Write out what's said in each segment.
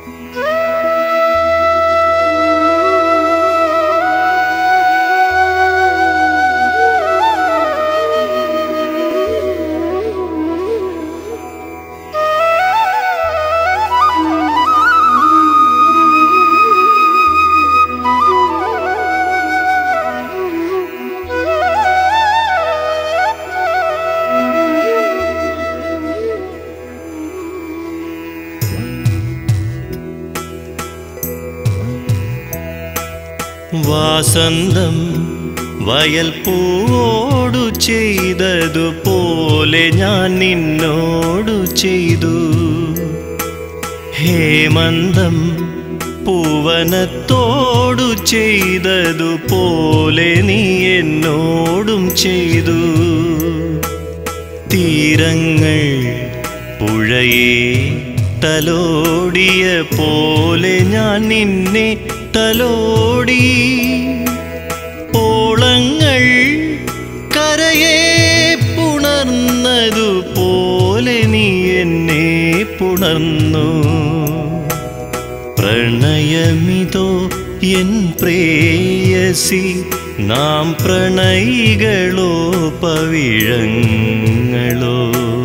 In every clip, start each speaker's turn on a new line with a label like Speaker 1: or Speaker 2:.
Speaker 1: വാസന്തം വയൽ പൂവോടു ചെയ്തതുപോലെ ഞാൻ നിന്നോടു ചെയ്തു ഹേമന്തം പൂവനത്തോടു ചെയ്തതുപോലെ നീ എന്നോടും ചെയ്തു തീരങ്ങൾ പുഴയെ തലോടിയ പോലെ ഞാൻ നിന്നെ തലോടി ഓളങ്ങൾ കരയെ പുണർന്നതുപോലെ നീ എന്നെ പുണർന്നു പ്രണയമിതോ എൻ പ്രേയസി നാം പ്രണയികളോ പവിഴങ്ങളോ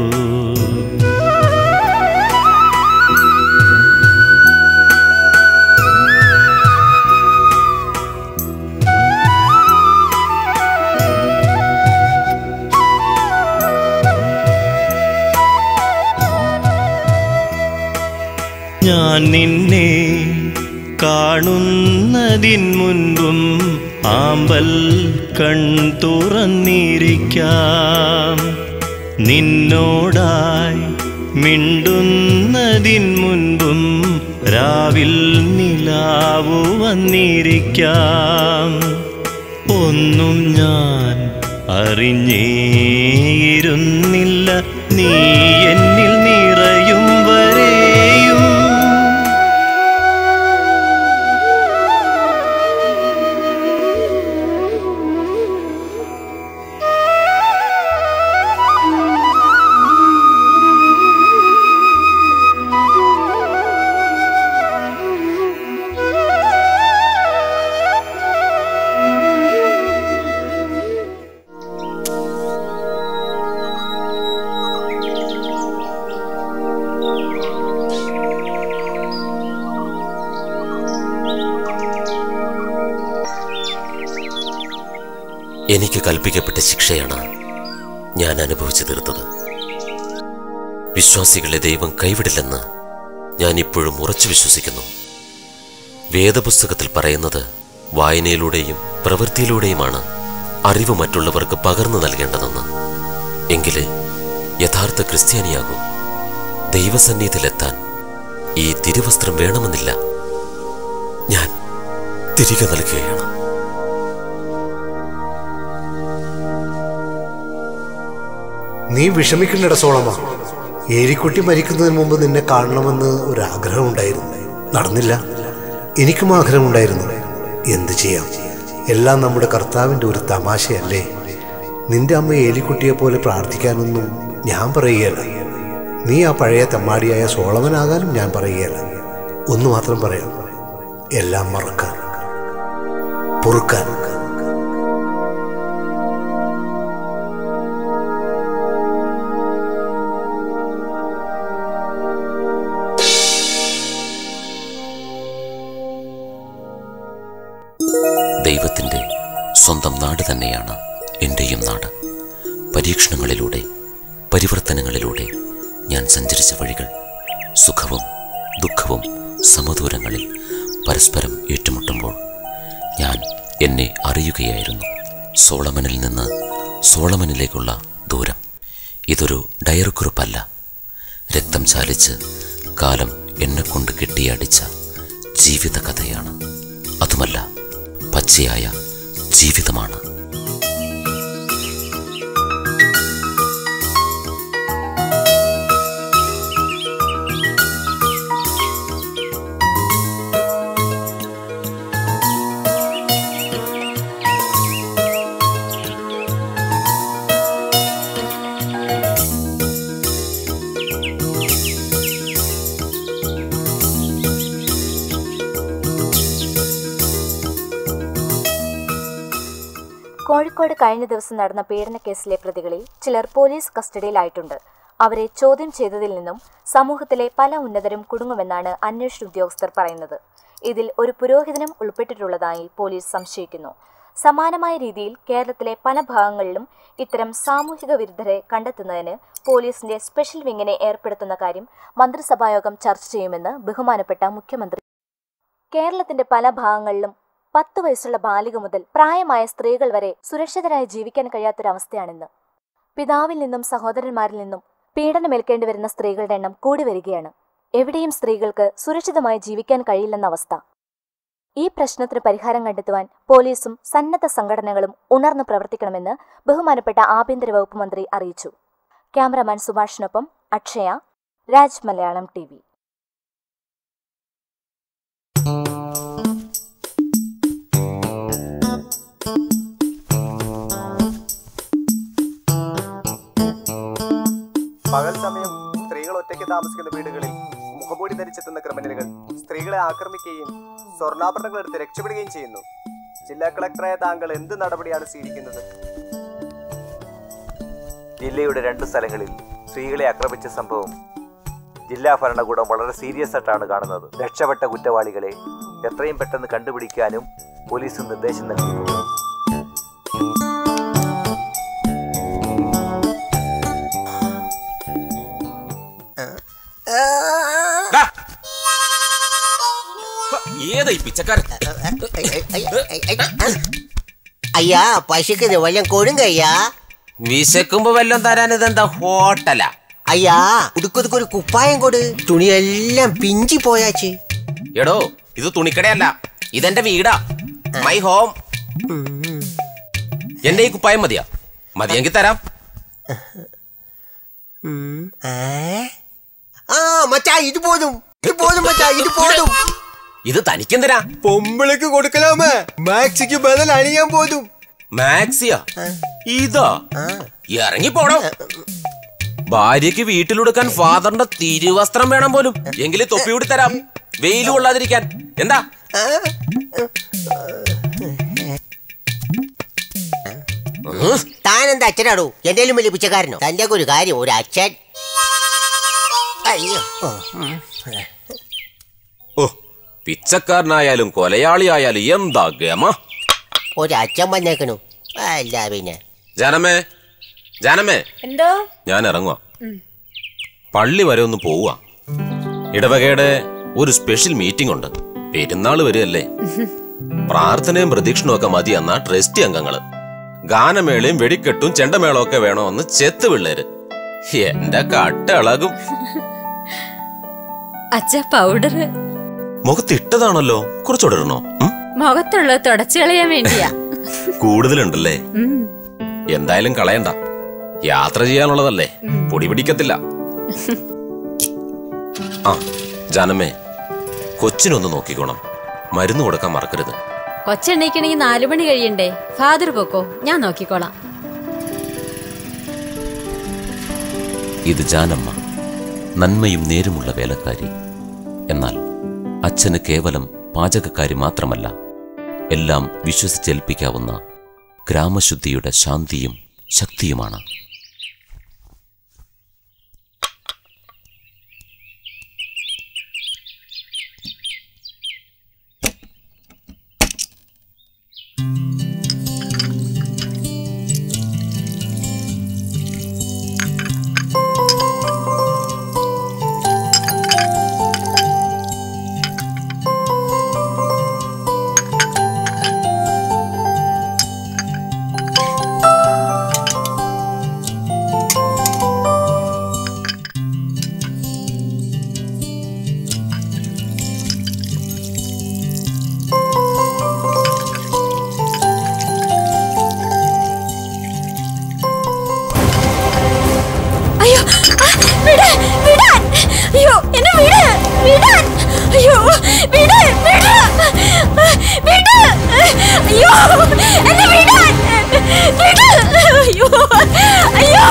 Speaker 1: ഞാൻ നിന്നെ കാണുന്നതിൻ മുൻപും ആമ്പൽ കൺ തുറന്നിരിക്കാം നിന്നോടായി മിണ്ടുന്നതിൻ മുൻപും രാവിൽ നിലാവു വന്നിരിക്കാം ഒന്നും ഞാൻ അറിഞ്ഞേയിരുന്നില്ല നീ എന്നിൽ നിറയും വരെയും
Speaker 2: എനിക്ക് കൽപ്പിക്കപ്പെട്ട ശിക്ഷയാണ് ഞാൻ അനുഭവിച്ചു തീർത്തത് വിശ്വാസികളെ ദൈവം കൈവിടില്ലെന്ന് ഞാൻ ഇപ്പോഴും ഉറച്ചു വിശ്വസിക്കുന്നു വേദപുസ്തകത്തിൽ പറയുന്നത് വായനയിലൂടെയും പ്രവൃത്തിയിലൂടെയുമാണ് അറിവ് മറ്റുള്ളവർക്ക് പകർന്നു നൽകേണ്ടതെന്ന് എങ്കിലേ യഥാർത്ഥ ക്രിസ്ത്യാനിയാകൂ ദൈവസന്നിധിയിലെത്താൻ ഈ തിരുവസ്ത്രം വേണമെന്നില്ല ഞാൻ തിരികെ നൽകുകയാണ്
Speaker 3: നീ വിഷമിക്കണ്ടട സോളമ ഏരിക്കുട്ടി മരിക്കുന്നതിന് മുമ്പ് നിന്നെ കാണണമെന്ന് ഒരു ആഗ്രഹം ഉണ്ടായിരുന്നു നടന്നില്ല എനിക്കും ആഗ്രഹമുണ്ടായിരുന്നു എന്ത് ചെയ്യാം എല്ലാം നമ്മുടെ കർത്താവിൻ്റെ ഒരു തമാശയല്ലേ നിന്റെ അമ്മ ഏലിക്കുട്ടിയെ പോലെ പ്രാർത്ഥിക്കാനൊന്നും ഞാൻ പറയുകയല്ല നീ ആ പഴയ തെമ്മാടിയായ സോളമനാകാനും ഞാൻ പറയുകയല്ല ഒന്ന് മാത്രം പറയാം എല്ലാം മറക്കാൻ പൊറുക്കാൻ
Speaker 2: ദൈവത്തിൻ്റെ സ്വന്തം നാട് തന്നെയാണ് എൻ്റെയും നാട് പരീക്ഷണങ്ങളിലൂടെ പരിവർത്തനങ്ങളിലൂടെ ഞാൻ സഞ്ചരിച്ച വഴികൾ സുഖവും ദുഃഖവും സമദൂരങ്ങളിൽ പരസ്പരം ഏറ്റുമുട്ടുമ്പോൾ ഞാൻ എന്നെ അറിയുകയായിരുന്നു സോളമനിൽ നിന്ന് സോളമനിലേക്കുള്ള ദൂരം ഇതൊരു ഡയറിക്കുറിപ്പല്ല രക്തം ചാലിച്ച് കാലം എന്നെ കൊണ്ട് കെട്ടിയടിച്ച ജീവിത കഥയാണ് അതുമല്ല പച്ചയായ ജീവിതമാണ്
Speaker 4: കോഴിക്കോട് കഴിഞ്ഞ ദിവസം നടന്ന പീഡനക്കേസിലെ പ്രതികളിൽ ചിലർ പോലീസ് കസ്റ്റഡിയിലായിട്ടുണ്ട് അവരെ ചോദ്യം ചെയ്തതിൽ നിന്നും സമൂഹത്തിലെ പല ഉന്നതരും കുടുങ്ങുമെന്നാണ് അന്വേഷണ ഉദ്യോഗസ്ഥർ പറയുന്നത് ഇതിൽ ഒരു പുരോഹിതനും ഉൾപ്പെട്ടിട്ടുള്ളതായി പോലീസ് സംശയിക്കുന്നു സമാനമായ രീതിയിൽ കേരളത്തിലെ പല ഭാഗങ്ങളിലും ഇത്തരം സാമൂഹിക വിരുദ്ധരെ കണ്ടെത്തുന്നതിന് പോലീസിന്റെ സ്പെഷ്യൽ വിങ്ങിനെ ഏർപ്പെടുത്തുന്ന കാര്യം മന്ത്രിസഭായോഗം ചർച്ച ചെയ്യുമെന്ന് ബഹുമാനപ്പെട്ട മുഖ്യമന്ത്രി കേരളത്തിന്റെ പല ഭാഗങ്ങളിലും പത്ത് വയസ്സുള്ള ബാലിക മുതൽ പ്രായമായ സ്ത്രീകൾ വരെ സുരക്ഷിതരായി ജീവിക്കാൻ കഴിയാത്തൊരവസ്ഥയാണിന്ന് പിതാവിൽ നിന്നും സഹോദരന്മാരിൽ നിന്നും പീഡനമേൽക്കേണ്ടി വരുന്ന സ്ത്രീകളുടെ എണ്ണം കൂടി വരികയാണ് എവിടെയും സ്ത്രീകൾക്ക് സുരക്ഷിതമായി ജീവിക്കാൻ കഴിയില്ലെന്ന അവസ്ഥ ഈ പ്രശ്നത്തിന് പരിഹാരം കണ്ടെത്തുവാൻ പോലീസും സന്നദ്ധ സംഘടനകളും ഉണർന്നു പ്രവർത്തിക്കണമെന്ന് ബഹുമാനപ്പെട്ട ആഭ്യന്തര വകുപ്പ് മന്ത്രി അറിയിച്ചു ക്യാമറമാൻ സുഭാഷിനൊപ്പം അക്ഷയ രാജ് മലയാളം ടി വി
Speaker 5: പകൽ സമയം സ്ത്രീകൾ ഒറ്റയ്ക്ക് താമസിക്കുന്ന വീടുകളിൽ മുഖംമൂടി ധരിച്ചെത്തുന്ന ക്രിമിനലുകൾ സ്ത്രീകളെ ആക്രമിക്കുകയും സ്വർണ്ണാഭരണങ്ങൾ എടുത്ത് രക്ഷപ്പെടുകയും ചെയ്യുന്നു ജില്ലാ കളക്ടറായ താങ്കൾ എന്ത് നടപടിയാണ് സ്വീകരിക്കുന്നത്
Speaker 6: ജില്ലയുടെ രണ്ട് സ്ഥലങ്ങളിൽ സ്ത്രീകളെ ആക്രമിച്ച സംഭവം ജില്ലാ ഭരണകൂടം വളരെ സീരിയസ് ആയിട്ടാണ് കാണുന്നത് രക്ഷപ്പെട്ട കുറ്റവാളികളെ എത്രയും പെട്ടെന്ന് കണ്ടുപിടിക്കാനും പോലീസ് നിർദ്ദേശം നൽകിയിട്ടുണ്ട്
Speaker 7: ഏതാ ഈ പിച്ചക്കാരൻ
Speaker 8: അയ്യാ പശുക്കിന് വല്ലം കൊടുങ്കയ്യാ
Speaker 7: വിശക്കുമ്പോ വല്ലതും തരാൻ ഇതെന്താ ഹോട്ടലാ
Speaker 8: അയ്യാ ഉടുക്കൊതുക്കൊരു കുപ്പായം കൊടു തുണിയെല്ലാം പിഞ്ചി പോയാച്ച്
Speaker 7: എടോ ഇത് തുണിക്കടയല്ല ഇതെന്റെ വീടാ മൈ ഹോം എന്റെ ഈ കുപ്പായം മതിയാ മതിയെങ്കിൽ തരാം
Speaker 8: ഏ? ആ മച്ചാ ഇത് പോതും ഇത് പോതും മച്ചാ ഇത് പോതും
Speaker 7: ഇത് തനിക്കെന്തിനാ
Speaker 8: പൊമ്പിളക്ക് കൊടുക്കലാമേ മാക്സിക്ക് ബദൽ അണിയാൻ പോതും
Speaker 7: മാക്സിയ ഇതാ ഇറങ്ങി പോടോ ഭാര്യക്ക് വീട്ടിലൊടുക്കാൻ ഫാദറിന്റെ തിരുവസ്ത്രം വേണം പോലും എങ്കിലും തൊപ്പി കൂടി തരാം വെയിൽ കൊള്ളാതിരിക്കാൻ എന്താ ഉം.
Speaker 8: താൻ എന്താ അച്ഛനാടോ എന്റെയും വലിയ പിച്ചക്കാരനോ തന്റെ ഒരു കാര്യം ഒരു അച്ഛൻ അയ്യോ ഓ, ഉം.
Speaker 7: ഓ പിച്ചക്കാരനായാലും കൊലയാളിയായാലും എന്താ ഗമ
Speaker 8: ഒരു അച്ഛൻ വന്നേക്കണു അല്ല പിന്നെ
Speaker 7: ജാനമ്മേ ജാനമ്മേ
Speaker 4: എന്തോ
Speaker 7: ഞാൻ ഇറങ്ങുക പള്ളി വരെ ഒന്ന് പോവുക ഇടവകയുടെ ഒരു സ്പെഷ്യൽ മീറ്റിംഗ് ഉണ്ട് പെരുന്നാൾ വരികയല്ലേ പ്രാർത്ഥനയും പ്രദക്ഷിണവും ഒക്കെ മതി എന്നാ ട്രസ്റ്റി അംഗങ്ങള് ഗാനമേളയും വെടിക്കെട്ടും ചെണ്ടമേളവും ഒക്കെ വേണമെന്ന് ചെത്ത് പിള്ളേര് എന്റെ കട്ടിളകും
Speaker 9: അച്ഛ പൗഡർ
Speaker 7: മുഖത്തിട്ടതാണല്ലോ കുറച്ചുകൂടെ ഇടണോ ഉം?
Speaker 9: മുഖത്തുള്ള തുടച്ചു കളയാൻ വേണ്ടിയാ
Speaker 7: കൂടുതലുണ്ടല്ലേ
Speaker 9: ഉം.
Speaker 7: എന്തായാലും കളയണ്ട യാത്ര ചെയ്യാനുള്ളതല്ലേ പൊടി പിടിക്കത്തില്ല ആ ജാനമ്മേ കൊച്ചിനൊന്ന് നോക്കിക്കോണം മരുന്ന് കൊടുക്കാൻ മറക്കരുത്
Speaker 9: കൊച്ചെണ്ണീക്കണെങ്കിൽ നാലു മണി കഴിയണ്ടേ ഫാദർ പൊക്കോ ഞാൻ നോക്കിക്കോളാം
Speaker 2: ഇത് ജാനമ്മ നന്മയും നേരുമുള്ള വേലക്കാരി എന്നാൽ അച്ഛന് കേവലം പാചകക്കാരി മാത്രമല്ല എല്ലാം വിശ്വസിച്ചേൽപ്പിക്കാവുന്ന ഗ്രാമശുദ്ധിയുടെ ശാന്തിയും ശക്തിയുമാണ്
Speaker 9: അയ്യോ ആ, വിട് വിടാൻ അയ്യോ എന്നെ വിട് വിടാൻ അയ്യോ വിട് വിട് വിട് അയ്യോ എന്നെ വിടാൻ വിട് അയ്യോ അയ്യോ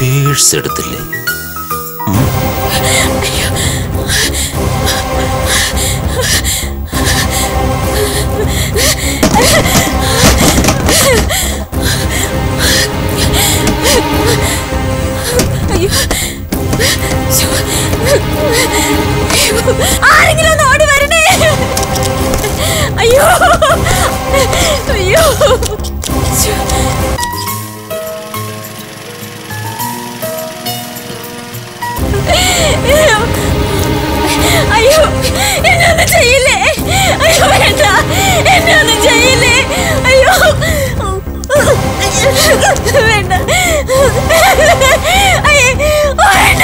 Speaker 7: പേഴ്സ് എടുത്തില്ലേ
Speaker 10: അയ്യോ ശ്ശോ. ആരെങ്കിലും ഒന്ന് ഓടി വരണേ അയ്യോ അയ്യോ ശ്ശോ. അയ്യോ എന്നെ ഒന്നും ചെയ്യില്ലേ അയ്യോ വേണ്ട എന്നെ ഒന്നും ചെയ്യില്ലേ അയ്യോ വേണ്ട അയ്യോ വേണ്ട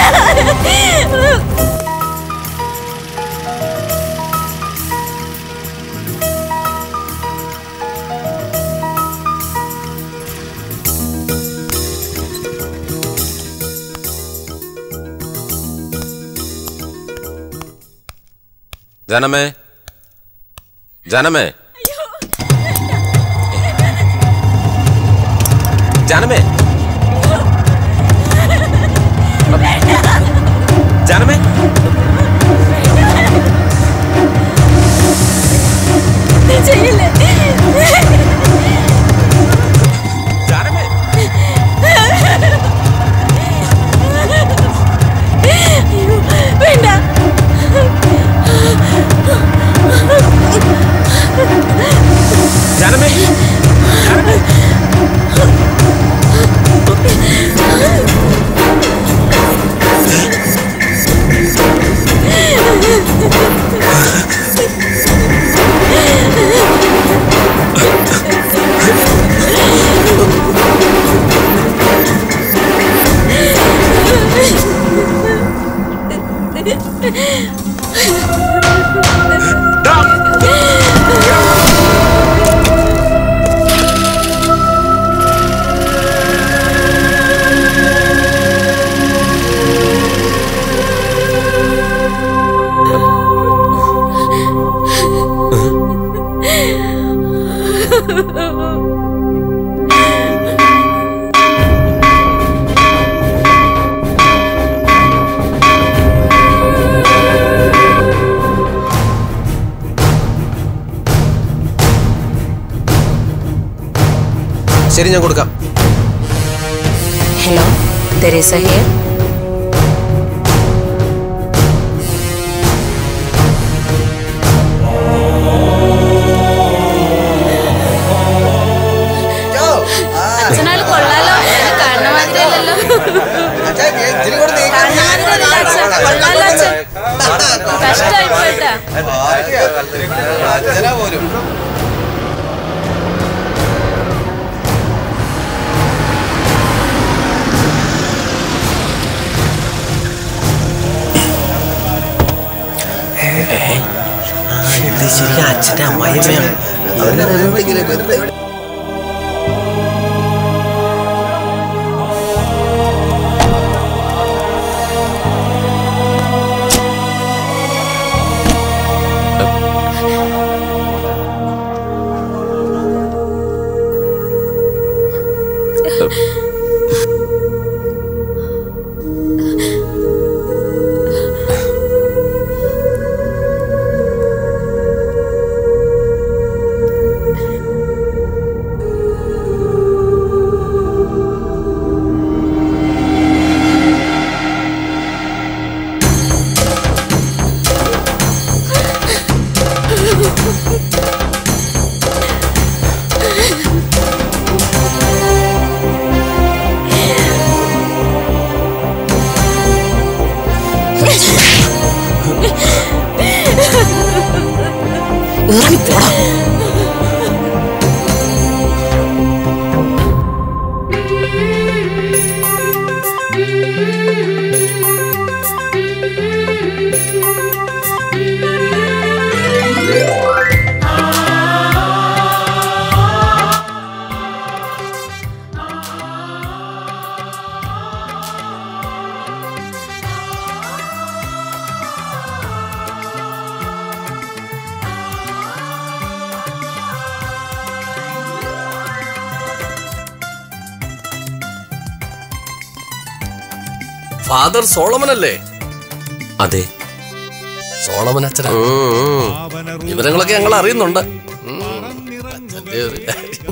Speaker 7: ജനമേ ജനമേ ജനമേ ജനമേ
Speaker 10: ചെയ്യില്ലേ
Speaker 7: ജനമേ
Speaker 10: അയ്യോ വേണ്ട
Speaker 7: ജനമേ ജനമേ
Speaker 11: ശരി ഞാൻ കൊടുക്കാം
Speaker 12: ഹലോ തെരേസ ഹിയർ
Speaker 10: അച്ഛനാള് കൊള്ളാലോ കാണുന്ന മാതിരിയല്ലല്ലോ കാണുന്ന മാതിരിയല്ല അച്ഛൻ കൊള്ളാലോ അച്ഛൻ കഷ്ടായി പോയിട്ടാ
Speaker 8: ഇത് ശരി അച്ഛന്റെ അമ്മായിമ്മയാണ്
Speaker 12: ഇറങ്ങിപ്പോടാ
Speaker 10: ആ
Speaker 11: ഫാദർ സോളമൻ അല്ലേ
Speaker 2: അതെ
Speaker 11: സോളമൻ അച്ഛനാ വിവരങ്ങളൊക്കെ ഞങ്ങൾ അറിയുന്നുണ്ട് ഉം. അച്ഛന്റെ ഒരു കാര്യം.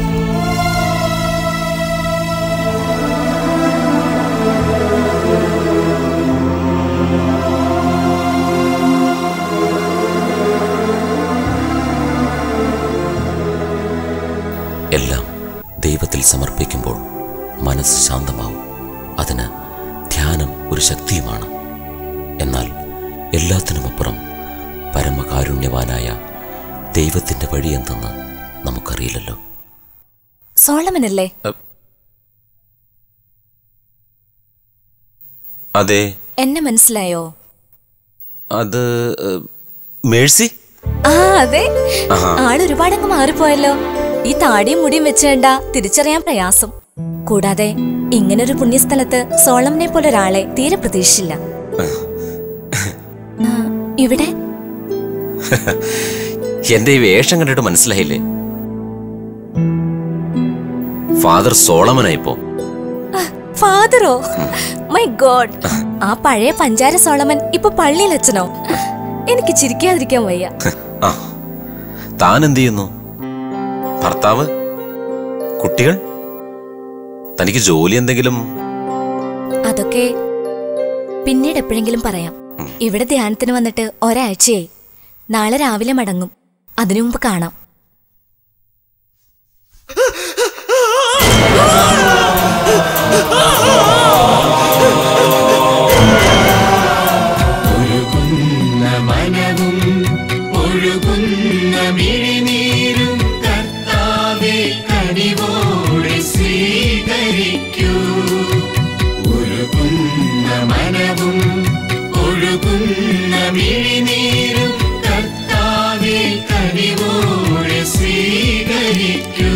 Speaker 2: എല്ലാം ദൈവത്തിൽ സമർപ്പിക്കുമ്പോൾ മനസ്സ് ശാന്തമാവും അതിന് ധ്യാനം ഒരു ശക്തിയുമാണ് എന്നാൽ എല്ലാത്തിനുമപ്പുറം പരമകാരുണ്യവാനായ ദൈവത്തിൻ്റെ വഴി എന്തെന്ന് നമുക്കറിയില്ലല്ലോ
Speaker 4: സോളമനല്ലേ
Speaker 7: അതെ
Speaker 4: എന്നെ മനസ്സിലായോ
Speaker 7: അത് ഏ, മേഴ്സി
Speaker 4: ആ അതെ
Speaker 7: ആഹാ.
Speaker 4: ആൾ ഒരുപാടങ്ങ് മാറിപ്പോയല്ലോ ഈ താടിയും മുടിയും വെച്ചേണ്ട തിരിച്ചറിയാൻ പ്രയാസം കൂടാതെ ഇങ്ങനൊരു പുണ്യസ്ഥലത്ത് സോളമനെ പോലെ ഒരാളെ തീരെ പ്രതീക്ഷിച്ചില്ല ആ, ഇവിടെ
Speaker 7: എന്റെ ഈ വേഷം കണ്ടിട്ട് മനസ്സിലായില്ലേ ഫാദർ സോളമനായിപ്പോ
Speaker 4: ഫാദറോ മൈ ഗോഡ് ആ പഴയ പഞ്ചാര സോളമൻ ഇപ്പൊ പള്ളിയിൽ അച്ഛനോ എനിക്ക് ചിരിക്കാതിരിക്കാൻ വയ്യ
Speaker 7: ആ താൻ എന്ത് ചെയ്യുന്നു ഭർത്താവ് കുട്ടികൾ തനിക്ക് ജോലി എന്തെങ്കിലും
Speaker 4: അതൊക്കെ പിന്നീട് എപ്പോഴെങ്കിലും പറയാം ഇവിടെ ധ്യാനത്തിന് വന്നിട്ട് ഒരാഴ്ചയായി നാളെ രാവിലെ മടങ്ങും അതിനു മുമ്പ് കാണാം
Speaker 13: ഒഴുകുന്ന മനവും ഒഴുകുന്ന മിഴിനീരും കർത്താവെ കനിവോടെ സ്വീകരിക്കൂ ഒഴുകുന്ന മനവും ഒഴുകുന്ന മിഴിനീരും കർത്താവെ കനിവോടെ സ്വീകരിക്കൂ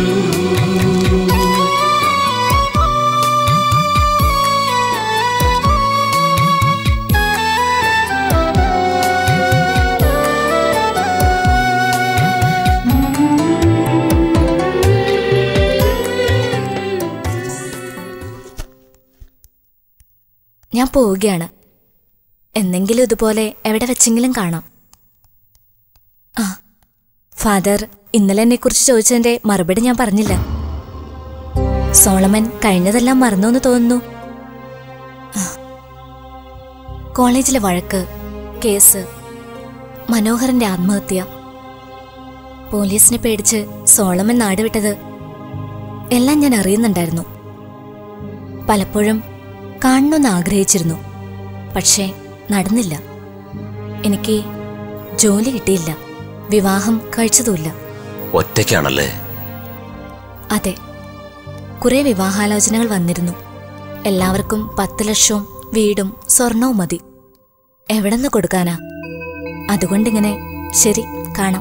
Speaker 4: ഞാൻ പോവുകയാണ് എന്നെങ്കിലും ഇതുപോലെ എവിടെ വെച്ചെങ്കിലും കാണാം ആ ഫാദർ ഇന്നലെ എന്നെക്കുറിച്ച് ചോദിച്ചതിന്റെ മറുപടി ഞാൻ പറഞ്ഞില്ല സോളമൻ കഴിഞ്ഞതെല്ലാം മറന്നു തോന്നുന്നു ആ. കോളേജിലെ വഴക്ക് കേസ് മനോഹരന്റെ ആത്മഹത്യ പോലീസിനെ പേടിച്ച് സോളമൻ നാടുവിട്ടത് എല്ലാം ഞാൻ അറിയുന്നുണ്ടായിരുന്നു പലപ്പോഴും കാണണമെന്ന് ആഗ്രഹിച്ചിരുന്നു പക്ഷേ നടന്നില്ല എനിക്ക് ജോലി കിട്ടിയില്ല വിവാഹം കഴിച്ചതുമില്ല
Speaker 2: ഒറ്റയ്ക്കാണല്ലേ
Speaker 4: അതെ കുറെ വിവാഹാലോചനകൾ വന്നിരുന്നു എല്ലാവർക്കും പത്ത് ലക്ഷവും വീടും സ്വർണവും മതി എവിടെന്ന് കൊടുക്കാനാ അതുകൊണ്ടിങ്ങനെ ശരി കാണാം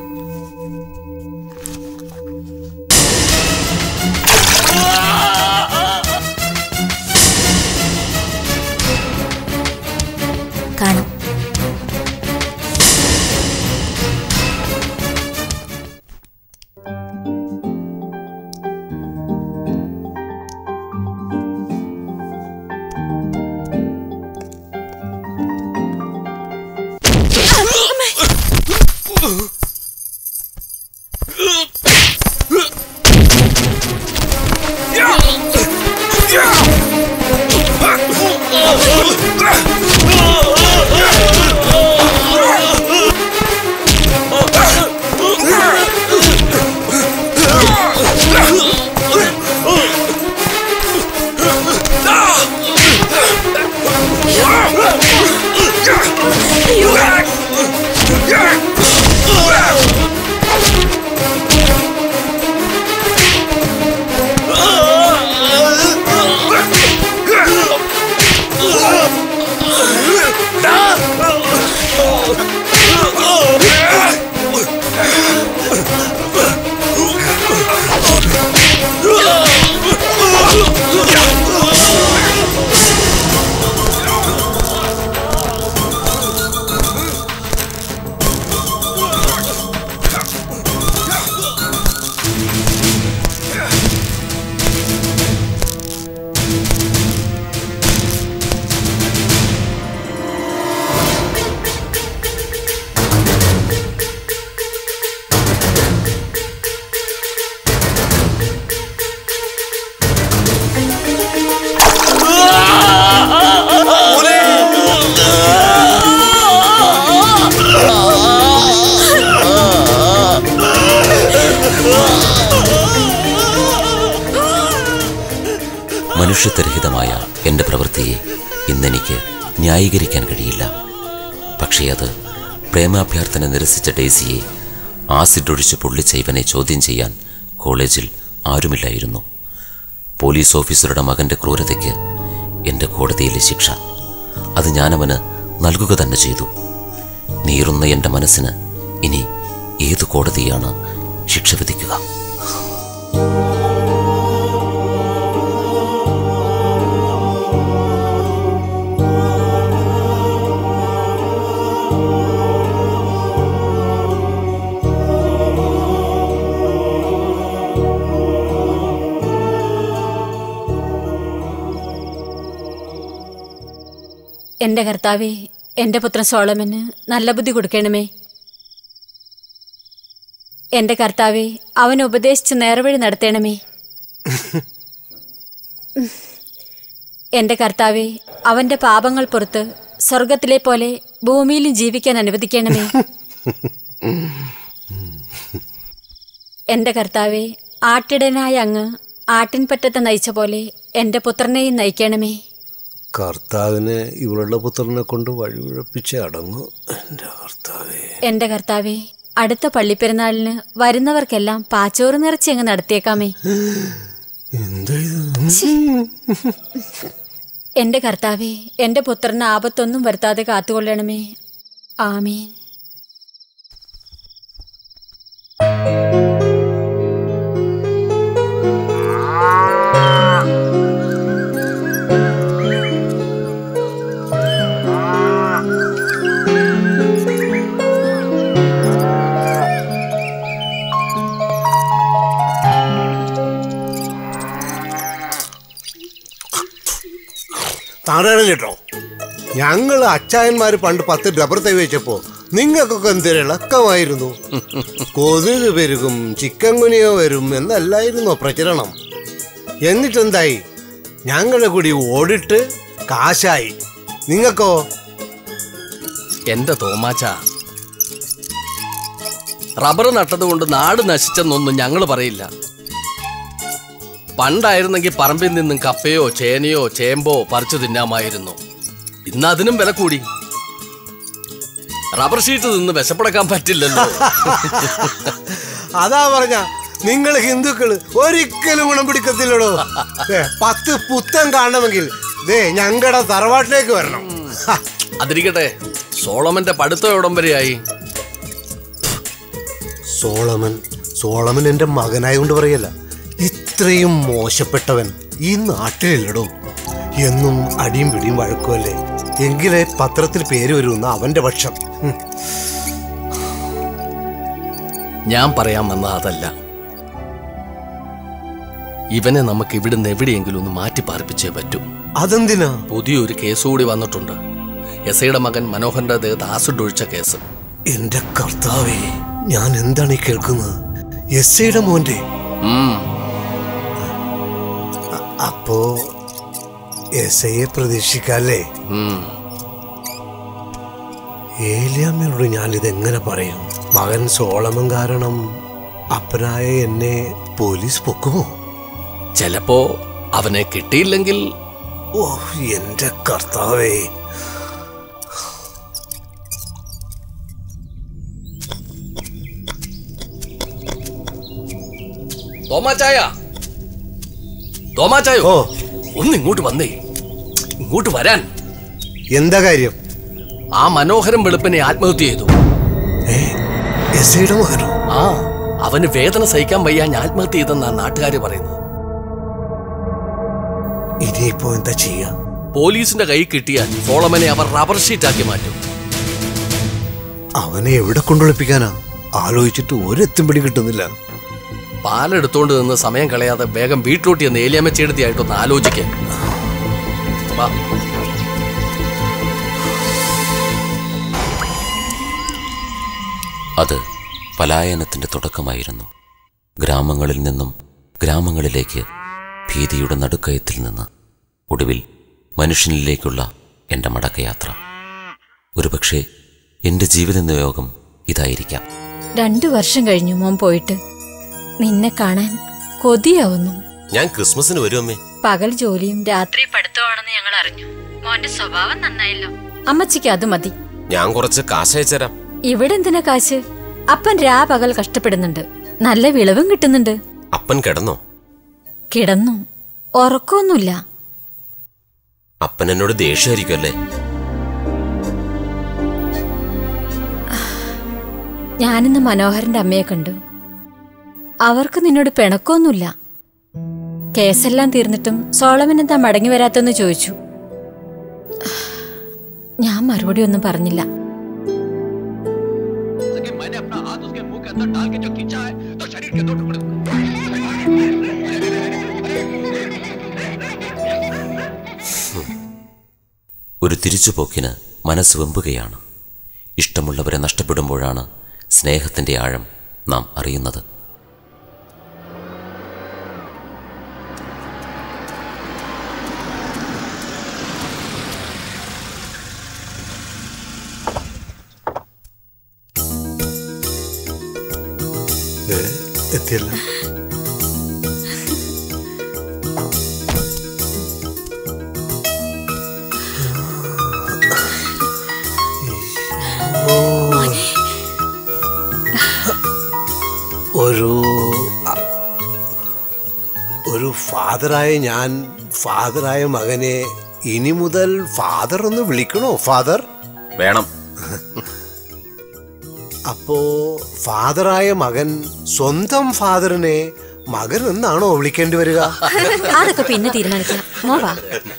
Speaker 4: കാണാം
Speaker 2: മനുഷ്യത്വരഹിതമായ എൻ്റെ പ്രവൃത്തിയെ ഇന്നെനിക്ക് ന്യായീകരിക്കാൻ കഴിയില്ല പക്ഷേ അത് പ്രേമാഭ്യർത്ഥന നിരസിച്ച ഡേസിയെ ആസിഡ് ഒഴിച്ച് പൊള്ളിച്ച ഇവനെ ചോദ്യം ചെയ്യാൻ കോളേജിൽ ആരുമില്ലായിരുന്നു പോലീസ് ഓഫീസറുടെ മകൻ്റെ ക്രൂരതയ്ക്ക് എൻ്റെ കോടതിയിലെ ശിക്ഷ അത് ഞാനവന് നൽകുക തന്നെ ചെയ്തു നീറുന്ന എൻ്റെ മനസ്സിന് ഇനി ഏത് കോടതിയാണ് ശിക്ഷ വിധിക്കുക
Speaker 9: എന്റെ കർത്താവേ എന്റെ പുത്രൻ സോളമന് നല്ല ബുദ്ധി കൊടുക്കണമേ എന്റെ കർത്താവേ അവൻ ഉപദേശിച്ച് നേർവഴി നടത്തണമേ എന്റെ കർത്താവേ അവന്റെ പാപങ്ങൾ പുറത്ത് സ്വർഗത്തിലെ പോലെ ഭൂമിയിലും ജീവിക്കാൻ അനുവദിക്കണമേ എന്റെ കർത്താവേ ആട്ടിടനായ അങ്ങ് ആട്ടിൻപറ്റത്തെ നയിച്ച പോലെ എന്റെ പുത്രനെയും നയിക്കണമേ
Speaker 3: കർത്താവിന് ഇവളുടെ പുത്രനെ കൊണ്ട് വഴിപിഴപ്പിച്ച് അടങ്ങും എൻ്റെ കർത്താവേ
Speaker 9: എന്റെ കർത്താവേ അടുത്ത പള്ളിപ്പെരുന്നാളിന് വരുന്നവർക്കെല്ലാം പാച്ചോറ് നിറച്ച് അങ്ങ് നടത്തിയേക്കാമേ
Speaker 3: എന്താ
Speaker 9: ഛി. എന്റെ കർത്താവേ എന്റെ പുത്രന് ആപത്തൊന്നും വരുത്താതെ കാത്തുകൊള്ളണമേ ആമീൻ
Speaker 3: താടാണ് കേട്ടോ ഞങ്ങൾ അച്ചായന്മാർ പണ്ട് പത്ത് ഡബർ തൈ വെച്ചപ്പോ നിങ്ങൾക്കൊക്കെ എന്തൊരു ഇളക്കമായിരുന്നു കൊതുക് പെരുകും ചിക്കൻ കുനിയോ വരും എന്നല്ലായിരുന്നോ പ്രചരണം എന്നിട്ടെന്തായി ഞങ്ങളെ കൂടി ഓടിട്ട് കാശായി നിങ്ങൾക്കോ
Speaker 11: എന്റെ തോമാച്ച റബ്ബർ നട്ടതുകൊണ്ട് നാട് നശിച്ചെന്നൊന്നും ഞങ്ങൾ പറയില്ല പണ്ടായിരുന്നെങ്കിൽ പറമ്പിൽ നിന്നും കപ്പയോ ചേനയോ ചേമ്പോ പറിച്ചു തിന്നാമായിരുന്നു ഇന്ന് അതിനും വില കൂടി റബ്ബർ ഷീറ്റ് നിന്ന് വിശപ്പടക്കാൻ പറ്റില്ലല്ലോ
Speaker 3: അതാ പറഞ്ഞ നിങ്ങൾ ഹിന്ദുക്കള് ഒരിക്കലും ഗുണം പിടിക്കത്തില്ലടോ ദേ, പത്ത് പുത്തൻ കാണണമെങ്കിൽ ദേ ഞങ്ങളുടെ തറവാട്ടിലേക്ക് വരണം
Speaker 11: അതിരിക്കട്ടെ സോളമന്റെ പഠിത്തം എവിടം വരെയായി
Speaker 3: സോളമൻ സോളമൻ എന്റെ മകനായോണ്ട് പറയല്ല ഇത്രയും മോശപ്പെട്ടവൻ ഈ നാട്ടിലില്ലടോ എന്നും അടിയും പിടിയും വഴക്കുമല്ലേ എങ്കിലേ പത്രത്തിൽ പേര് വരുന്ന അവന്റെ പക്ഷം ഹും.
Speaker 11: ഞാൻ പറയാൻ വന്നത് അതല്ല ഇവനെ നമുക്ക് ഇവിടുന്ന് എവിടെയെങ്കിലും ഒന്ന് മാറ്റി പാർപ്പിച്ചേ പറ്റൂ
Speaker 3: അതെന്തിനാ
Speaker 11: പുതിയൊരു കേസ് കൂടി വന്നിട്ടുണ്ട് എസ് ഐയുടെ മകൻ മനോഹരന്റെ ദേഹത്ത് ആസിഡ് ഒഴിച്ച കേസ്
Speaker 3: എന്റെ കർത്താവേ ഞാൻ എന്താണ് ഈ കേൾക്കുന്നത് എസ് ഐയുടെ മോന്റെ അ- അപ്പോ എസ് ഐയെ പ്രതീക്ഷിക്കാല്ലേ ഏലിയാമ്മയോട് ഞാൻ ഇതെങ്ങനെ പറയും മകൻ സോളമൻ കാരണം അപ്പനായ എന്നെ പോലീസ് പൊക്കുമോ
Speaker 11: ചിലപ്പോ അവനെ കിട്ടിയില്ലെങ്കിൽ
Speaker 3: ഓ എന്റെ കർത്താവേ
Speaker 11: തോമാച്ചായ തോമാച്ചായോ ഒന്ന് ഇങ്ങോട്ട് വന്നേ ഇങ്ങോട്ട് വരാൻ
Speaker 3: എന്താ കാര്യം
Speaker 11: ആ മനോഹരം വെളുപ്പിനെ ആത്മഹത്യ ചെയ്തു
Speaker 3: എസ് ഐയുടെ മകനോ
Speaker 11: ആ അവന് വേദന സഹിക്കാൻ വയ്യാൻ ആത്മഹത്യ ചെയ്തെന്നാ നാട്ടുകാര് പറയുന്നത്
Speaker 3: ഇനിയിപ്പോ എന്താ ചെയ്യാ
Speaker 11: പോലീസിന്റെ കൈ കിട്ടിയാൽ സോളമനെ അവർ റബ്ബർ ഷീറ്റാക്കി മാറ്റും
Speaker 3: അവനെ എവിടെ കൊണ്ടൊളിപ്പിക്കാനാ ആലോചിച്ചിട്ട് ഒരെത്തും പിടി കിട്ടുന്നില്ല
Speaker 11: പാലെടുത്തോണ്ട് നിന്ന് സമയം കളയാതെ വേഗം വീട്ടിലോട്ട് ചെന്ന് ഏലിയാമ്മച്ചെടുത്തിയായിട്ടൊന്ന് ആലോചിക്കാൻ വാ
Speaker 2: അത് പലായനത്തിന്റെ തുടക്കമായിരുന്നു ഗ്രാമങ്ങളിൽ നിന്നും ഗ്രാമങ്ങളിലേക്ക് ഭീതിയുടെ നടുക്കയത്തിൽ നിന്ന് ഒടുവിൽ മനുഷ്യനിലേക്കുള്ള എൻ്റെ മടക്കയാത്ര ഒരുപക്ഷെ എൻ്റെ ജീവിത നിയോഗം ഇതായിരിക്കാം
Speaker 9: രണ്ടു വർഷം കഴിഞ്ഞു മോൻ പോയിട്ട് നിന്നെ കാണാൻ കൊതിയാവുന്നു
Speaker 7: ഞാൻ ക്രിസ്മസിന് വരും അമ്മേ
Speaker 9: പകൽ ജോലിയും രാത്രി പഠിത്തമാണെന്ന് ഞങ്ങൾ അറിഞ്ഞു മോന്റെ സ്വഭാവം നന്നായല്ലോ അമ്മച്ചിക്ക് അത് മതി
Speaker 7: ഞാൻ കുറച്ച് കാശ് അയച്ചുതരാം
Speaker 9: ഇവിടെ എന്തിനാ കാശ് അപ്പൻ രാ പകൽ കഷ്ടപ്പെടുന്നുണ്ട് നല്ല വിളവും കിട്ടുന്നുണ്ട്
Speaker 7: അപ്പൻ കിടന്നോ
Speaker 9: കിടന്നു ഉറക്കമൊന്നുമില്ല
Speaker 7: അപ്പൻ എന്നോട് ദേഷ്യമായിരിക്കും അല്ലേ
Speaker 9: ഞാനിന്ന് മനോഹരന്റെ അമ്മയെ കണ്ടു അവർക്ക് നിന്നോട് പിണക്കമൊന്നുമില്ല കേസെല്ലാം തീർന്നിട്ടും സോളമൻ എന്താ മടങ്ങി വരാത്തെന്ന് ചോദിച്ചു ഞാൻ മറുപടി ഒന്നും പറഞ്ഞില്ല
Speaker 2: ഒരു തിരിച്ചുപോക്കിന് മനസ്സ് വെമ്പുകയാണ് ഇഷ്ടമുള്ളവരെ നഷ്ടപ്പെടുമ്പോഴാണ് സ്നേഹത്തിൻ്റെ ആഴം നാം അറിയുന്നത്
Speaker 3: ഏ, എത്തിയല്ല ഒരു അ- ഒരു ഫാദറായ ഞാൻ ഫാദറായ മകനെ ഇനി മുതൽ ഫാദർ എന്ന് വിളിക്കണോ ഫാദർ
Speaker 7: വേണം
Speaker 3: അപ്പോ ഫാദറായ മകൻ സ്വന്തം ഫാദറിനെ മകൻ എന്നാണോ വിളിക്കേണ്ടി വരിക
Speaker 9: അതൊക്കെ പിന്നെ തീരുമാനിക്കാം മോവാ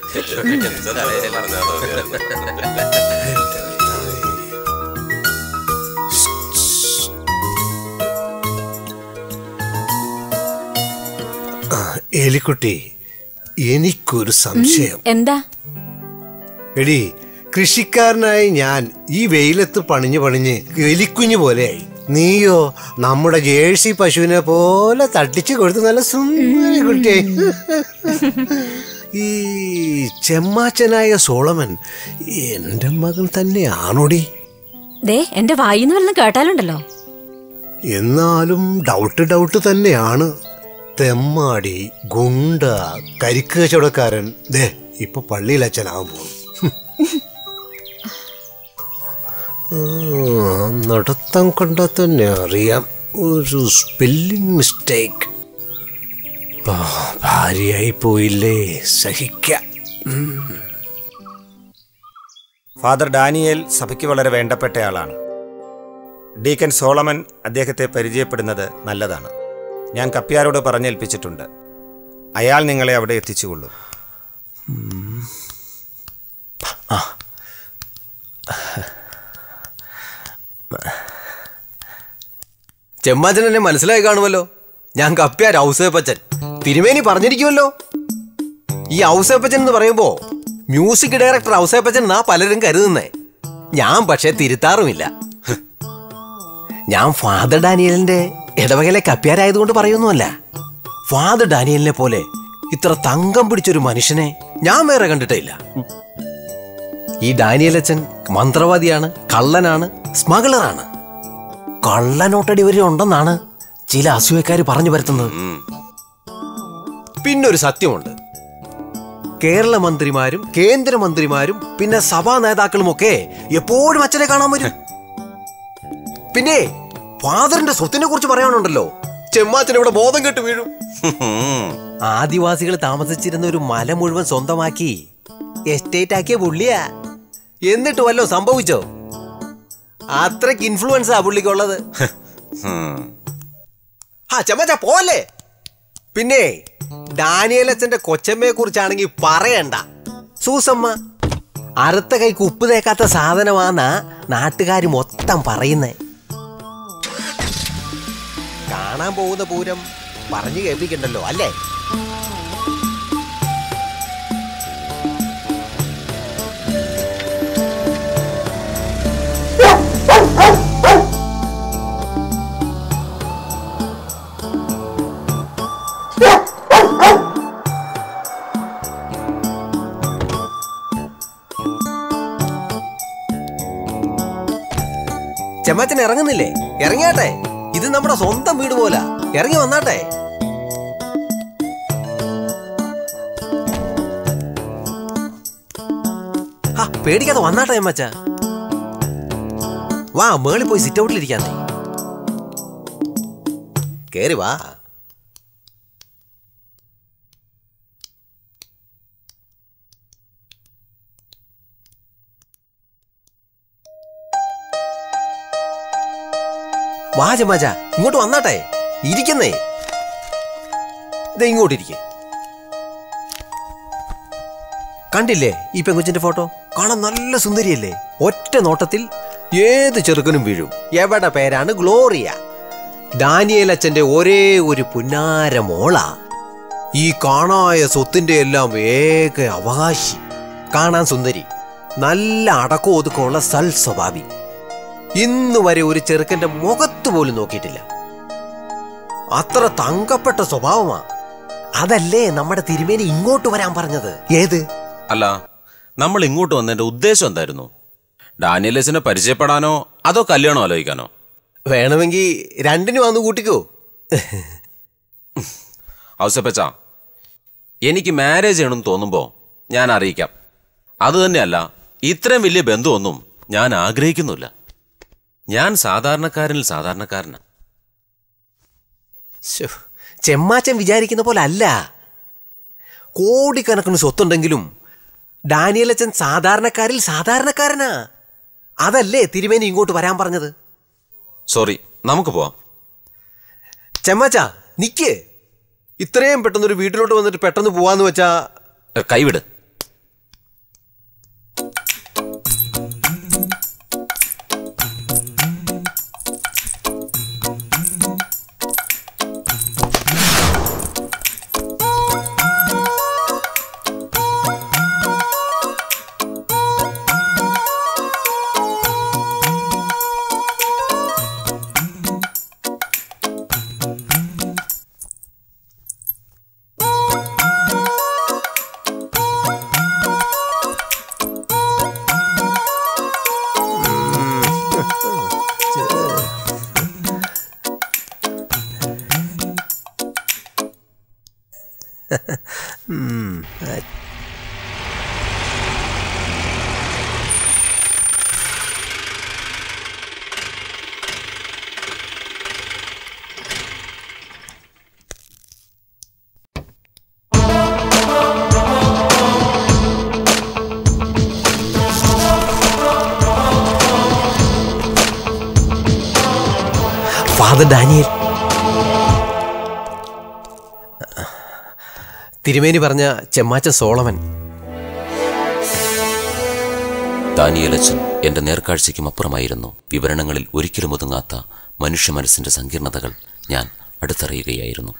Speaker 3: ആ, എലിക്കുട്ടി എനിക്കൊരു സംശയം
Speaker 9: എന്താ
Speaker 3: എടി കൃഷിക്കാരനായി ഞാൻ ഈ വെയിലത്ത് പണിഞ്ഞു പണിഞ്ഞ് എലിക്കുഞ്ഞു പോലെയായി നീയോ നമ്മുടെ ജേഴ്സി പശുവിനെ പോലെ തട്ടിച്ചു കൊടുത്ത് നല്ല സുന്ദരി കുട്ടിയായി ഈ ചെമ്മാച്ചനായ സോളമൻ എന്റെ മകൻ തന്നെയാണോടി
Speaker 9: ദേ എന്റെ വായിന്ന് വല്ലതും കേട്ടാലുണ്ടല്ലോ
Speaker 3: എന്നാലും ഡൗട്ട് ഡൗട്ട് തന്നെയാണ് തെമ്മാടി ഗുണ്ട കരിക്ക് കച്ചവടക്കാരൻ ദേ ഇപ്പൊ പള്ളിയിൽ അച്ഛനാകാൻ പോകും നടത്തം കണ്ടാൽ തന്നെ അറിയാം ഒരു സ്പെല്ലിംഗ് മിസ്റ്റേക്ക് ഭാര്യയായി പോയില്ലേ സഹിക്കാം
Speaker 14: ഫാദർ ഡാനിയേൽ സഭയ്ക്ക് വളരെ വേണ്ടപ്പെട്ടയാളാണ് ഡീക്കൻ സോളമൻ അദ്ദേഹത്തെ പരിചയപ്പെടുന്നത് നല്ലതാണ് ഞാൻ കപ്പ്യാരോട് പറഞ്ഞേൽപ്പിച്ചിട്ടുണ്ട് അയാൾ നിങ്ങളെ അവിടെ എത്തിച്ചുകൊള്ളും
Speaker 8: ചെമ്മാച്ചൻ എന്നെ മനസ്സിലായി കാണുമല്ലോ ഞാൻ കപ്പ്യാർ ഔസേപ്പച്ചൻ തിരുമേനി പറഞ്ഞിരിക്കുമല്ലോ ഈ ഔസേപ്പച്ചൻ എന്ന് പറയുമ്പോ മ്യൂസിക് ഡയറക്ടർ ഔസേപ്പച്ചൻ എന്നാ പലരും കരുതുന്നേ ഞാൻ പക്ഷേ തിരുത്താറുമില്ല ഹ്. ഞാൻ ഫാദർ ഡാനിയലിന്റെ ഇടവകയിലെ കപ്പ്യാരായതുകൊണ്ട് പറയുന്നുമല്ല ഫാദർ ഡാനിയലിനെ പോലെ ഇത്ര തങ്കം പിടിച്ചൊരു മനുഷ്യനെ ഞാൻ വേറെ കണ്ടിട്ടില്ല ഈ ഡാനിയലച്ചൻ മന്ത്രവാദിയാണ് കള്ളനാണ് സ്മഗ്ലറാണ് കള്ളനോട്ടടി വരെ ഉണ്ടെന്നാണ് ചില അസൂയക്കാർ പറഞ്ഞു വരുത്തുന്നത് പിന്നൊരു സത്യമുണ്ട് കേരള മന്ത്രിമാരും കേന്ദ്രമന്ത്രിമാരും പിന്നെ സഭാ നേതാക്കളും ഒക്കെ എപ്പോഴും അച്ഛനെ കാണാൻ വരും പിന്നെ ഫാദറിന്റെ സ്വത്തിനെ കുറിച്ച് പറയാനുണ്ടല്ലോ ചെമ്മാച്ചൻ ഇവിടെ ബോധം കെട്ട് വീഴും ആദിവാസികൾ താമസിച്ചിരുന്ന ഒരു മല മുഴുവൻ സ്വന്തമാക്കി എസ്റ്റേറ്റ് ആക്കിയ പുള്ളിയാ എന്നിട്ട് വല്ലോ സംഭവിച്ചോ അത്രയ്ക്ക് ഇൻഫ്ലുവൻസ് ആ പുള്ളിക്കുള്ളത് ആ ചമ്മച്ച പോലെ പിന്നെ ഡാനിയലച്ചന്റെ കൊച്ചമ്മയെ കുറിച്ചാണെങ്കിൽ പറയണ്ട സൂസമ്മ അറുത്ത കൈക്ക് ഉപ്പ് തേക്കാത്ത സാധനമാന്നാ നാട്ടുകാർ മൊത്തം പറയുന്നേ കാണാൻ പോകുന്ന പൂരം പറഞ്ഞു കേൾപ്പിക്കണ്ടല്ലോ അല്ലേ ചെമ്മാച്ചൻ ഇറങ്ങുന്നില്ലേ ഇറങ്ങിയാട്ടെ ഇത് നമ്മുടെ സ്വന്തം വീട് പോലാ ഇറങ്ങി വന്നാട്ടെ പേടിക്കാതെ വന്നാട്ടെ ചെമ്മാച്ച വാ മേളിൽ പോയി സിറ്റ് ഔട്ടിലിരിക്കാന്നേ കേറി വാ വാ ചെമ്മാച്ച ഇങ്ങോട്ട് വന്നാട്ടെ ഇരിക്കുന്നേ ഇത് ഇങ്ങോട്ടിരിക്കെ കണ്ടില്ലേ ഈ പെങ്കുച്ചിന്റെ ഫോട്ടോ കാണാൻ നല്ല സുന്ദരിയല്ലേ ഒറ്റ നോട്ടത്തിൽ ഏത് ചെറുക്കനും വീഴും എവിടെ പേരാണ് ഗ്ലോറിയ ഡാനിയേൽ അച്ഛന്റെ ഒരേ ഒരു പുന്നാര മോള ഈ കാണായ സ്വത്തിന്റെ എല്ലാം ഏക അവകാശി കാണാൻ സുന്ദരി നല്ല അടക്കോ ഒതുക്കമുള്ള സൽ സ്വഭാവി ഇന്ന് വരെ ഒരു ചെറുക്കന്റെ മുഖത്ത് പോലും നോക്കിയിട്ടില്ല അത്ര തങ്കപ്പെട്ട സ്വഭാവമാ അതല്ലേ നമ്മുടെ തിരുമേനി ഇങ്ങോട്ട് വരാൻ പറഞ്ഞത് ഏത്
Speaker 7: അല്ല നമ്മൾ ഇങ്ങോട്ട് വന്നതിന്റെ ഉദ്ദേശം എന്തായിരുന്നു ഡാനിയലസിനെ പരിചയപ്പെടാനോ അതോ കല്യാണം ആലോചിക്കാനോ
Speaker 8: വേണമെങ്കിൽ രണ്ടിനും വന്ന് കൂട്ടിക്കോ
Speaker 7: ഔസപ്പച്ച എനിക്ക് മാരേജ് ചെയ്യണമെന്ന് തോന്നുമ്പോൾ ഞാൻ അറിയിക്കാം അത് തന്നെയല്ല ഇത്രയും വലിയ ബന്ധമൊന്നും ഞാൻ ആഗ്രഹിക്കുന്നില്ല ഞാൻ സാധാരണക്കാരനിൽ സാധാരണക്കാരനാ
Speaker 8: ശ്ശോ, ചെമ്മാച്ചൻ വിചാരിക്കുന്ന പോലെ അല്ല കോടിക്കണക്കിന് സ്വത്തുണ്ടെങ്കിലും ഡാനിയലച്ചൻ സാധാരണക്കാരിൽ സാധാരണക്കാരനാ അതല്ലേ തിരുമേനി ഇങ്ങോട്ട് വരാൻ പറഞ്ഞത്
Speaker 7: സോറി നമുക്ക് പോവാം
Speaker 8: ചെമ്മാച്ച നിക്ക് ഇത്രയും പെട്ടെന്ന് ഒരു വീട്ടിലോട്ട് വന്നിട്ട് പെട്ടെന്ന് പോവാന്ന് വെച്ചാ
Speaker 7: എ, കൈവിട്
Speaker 8: ഉം, ആ- ഫാദർ ഡാനിയൽ തിരുമേനി പറഞ്ഞ ചെമ്മാച്ച സോളമൻ
Speaker 2: ദാനിയലച്ചൻ എന്റെ നേർക്കാഴ്ചയ്ക്കും അപ്പുറമായിരുന്നു വിവരണങ്ങളിൽ ഒരിക്കലും ഒതുങ്ങാത്ത മനുഷ്യ മനസ്സിന്റെ സങ്കീർണതകൾ ഞാൻ അടുത്തറിയുകയായിരുന്നു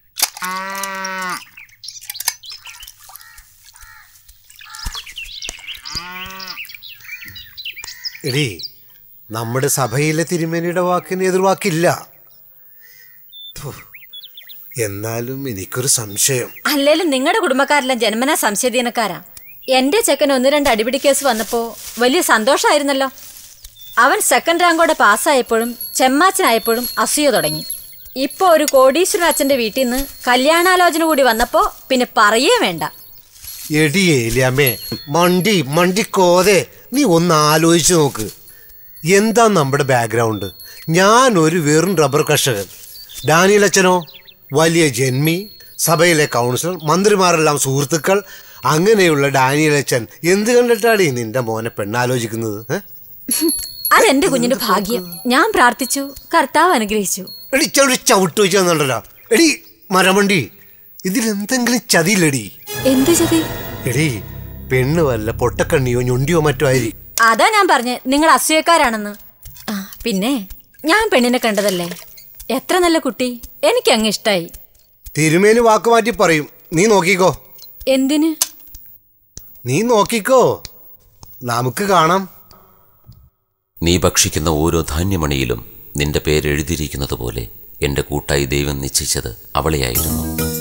Speaker 3: എടീ നമ്മുടെ സഭയിലെ തിരുമേനിയുടെ വാക്കിന് എതിർവാക്കില്ല ഥു, എന്നാലും എനിക്കൊരു സംശയം
Speaker 9: അല്ലേലും നിങ്ങളുടെ കുടുംബക്കാരെല്ലാം ജന്മനാ സംശയദീനക്കാരാ എന്റെ ചെക്കൻ ഒന്ന് രണ്ട് അടിപിടി കേസ് വന്നപ്പോ വലിയ സന്തോഷമായിരുന്നല്ലോ അവൻ സെക്കൻഡ് റാങ്കോടെ പാസ്സായപ്പോഴും ചെമ്മാച്ചനായപ്പോഴും അസൂയ തുടങ്ങി ഇപ്പൊ ഒരു കോടീശ്വരൻ അച്ഛന്റെ വീട്ടിൽ നിന്ന് കല്യാണാലോചന കൂടി വന്നപ്പോ പിന്നെ പറയേ വേണ്ട
Speaker 3: എടി ഏലിയമ്മേ മണ്ടി മണ്ടി കോതെ നീ ഒന്ന് ആലോചിച്ച് നോക്ക് എന്താ നമ്മുടെ ബാക്ക്ഗ്രൗണ്ട് ഞാൻ ഒരു വെറും റബ്ബർ കർഷകൻ ഡാനിയൽ അച്ഛനോ വലിയ ജന്മി സഭയിലെ കൗൺസിലർ മന്ത്രിമാരെല്ലാം സുഹൃത്തുക്കൾ അങ്ങനെയുള്ള ഡാനിയൽ അച്ഛൻ എന്ത് കണ്ടിട്ടാണ് ഈ നിന്റെ മോനെ പെണ്ണാലോചിക്കുന്നത് ഏ?
Speaker 9: അതെന്റെ കുഞ്ഞിന്റെ ഭാഗ്യം ഞാൻ പ്രാർത്ഥിച്ചു കർത്താവ് അനുഗ്രഹിച്ചു
Speaker 3: എടി ചവിട്ടി ചവിട്ട് വെച്ച് തന്നുണ്ടല്ലോ എടി മരമണ്ടി ഇതിലെന്തെങ്കിലും ചതിയില്ലടി
Speaker 9: എന്ത് ചതി
Speaker 3: എടി പെണ്ണ് വല്ല പൊട്ടക്കണ്ണിയോ ഞൊണ്ടിയോ മറ്റോ ആയി
Speaker 9: അതാ ഞാൻ പറഞ്ഞ് നിങ്ങൾ അസൂയക്കാരാണെന്ന് ആ പിന്നെ ഞാൻ പെണ്ണിനെ കണ്ടതല്ലേ എത്ര നല്ല കുട്ടി എനിക്ക് അങ്ങ് ഇഷ്ടായി
Speaker 3: തിരുമേനി വാക്ക് മാറ്റി പറയും നീ നോക്കിക്കോ
Speaker 9: എന്തിന്
Speaker 3: നീ നോക്കിക്കോ നമുക്ക് കാണാം
Speaker 2: നീ ഭക്ഷിക്കുന്ന ഓരോ ധാന്യമണിയിലും നിന്റെ പേര് എഴുതിയിരിക്കുന്നത് പോലെ എന്റെ കൂട്ടായി ദൈവം നിശ്ചയിച്ചത് അവളെയായിരുന്നു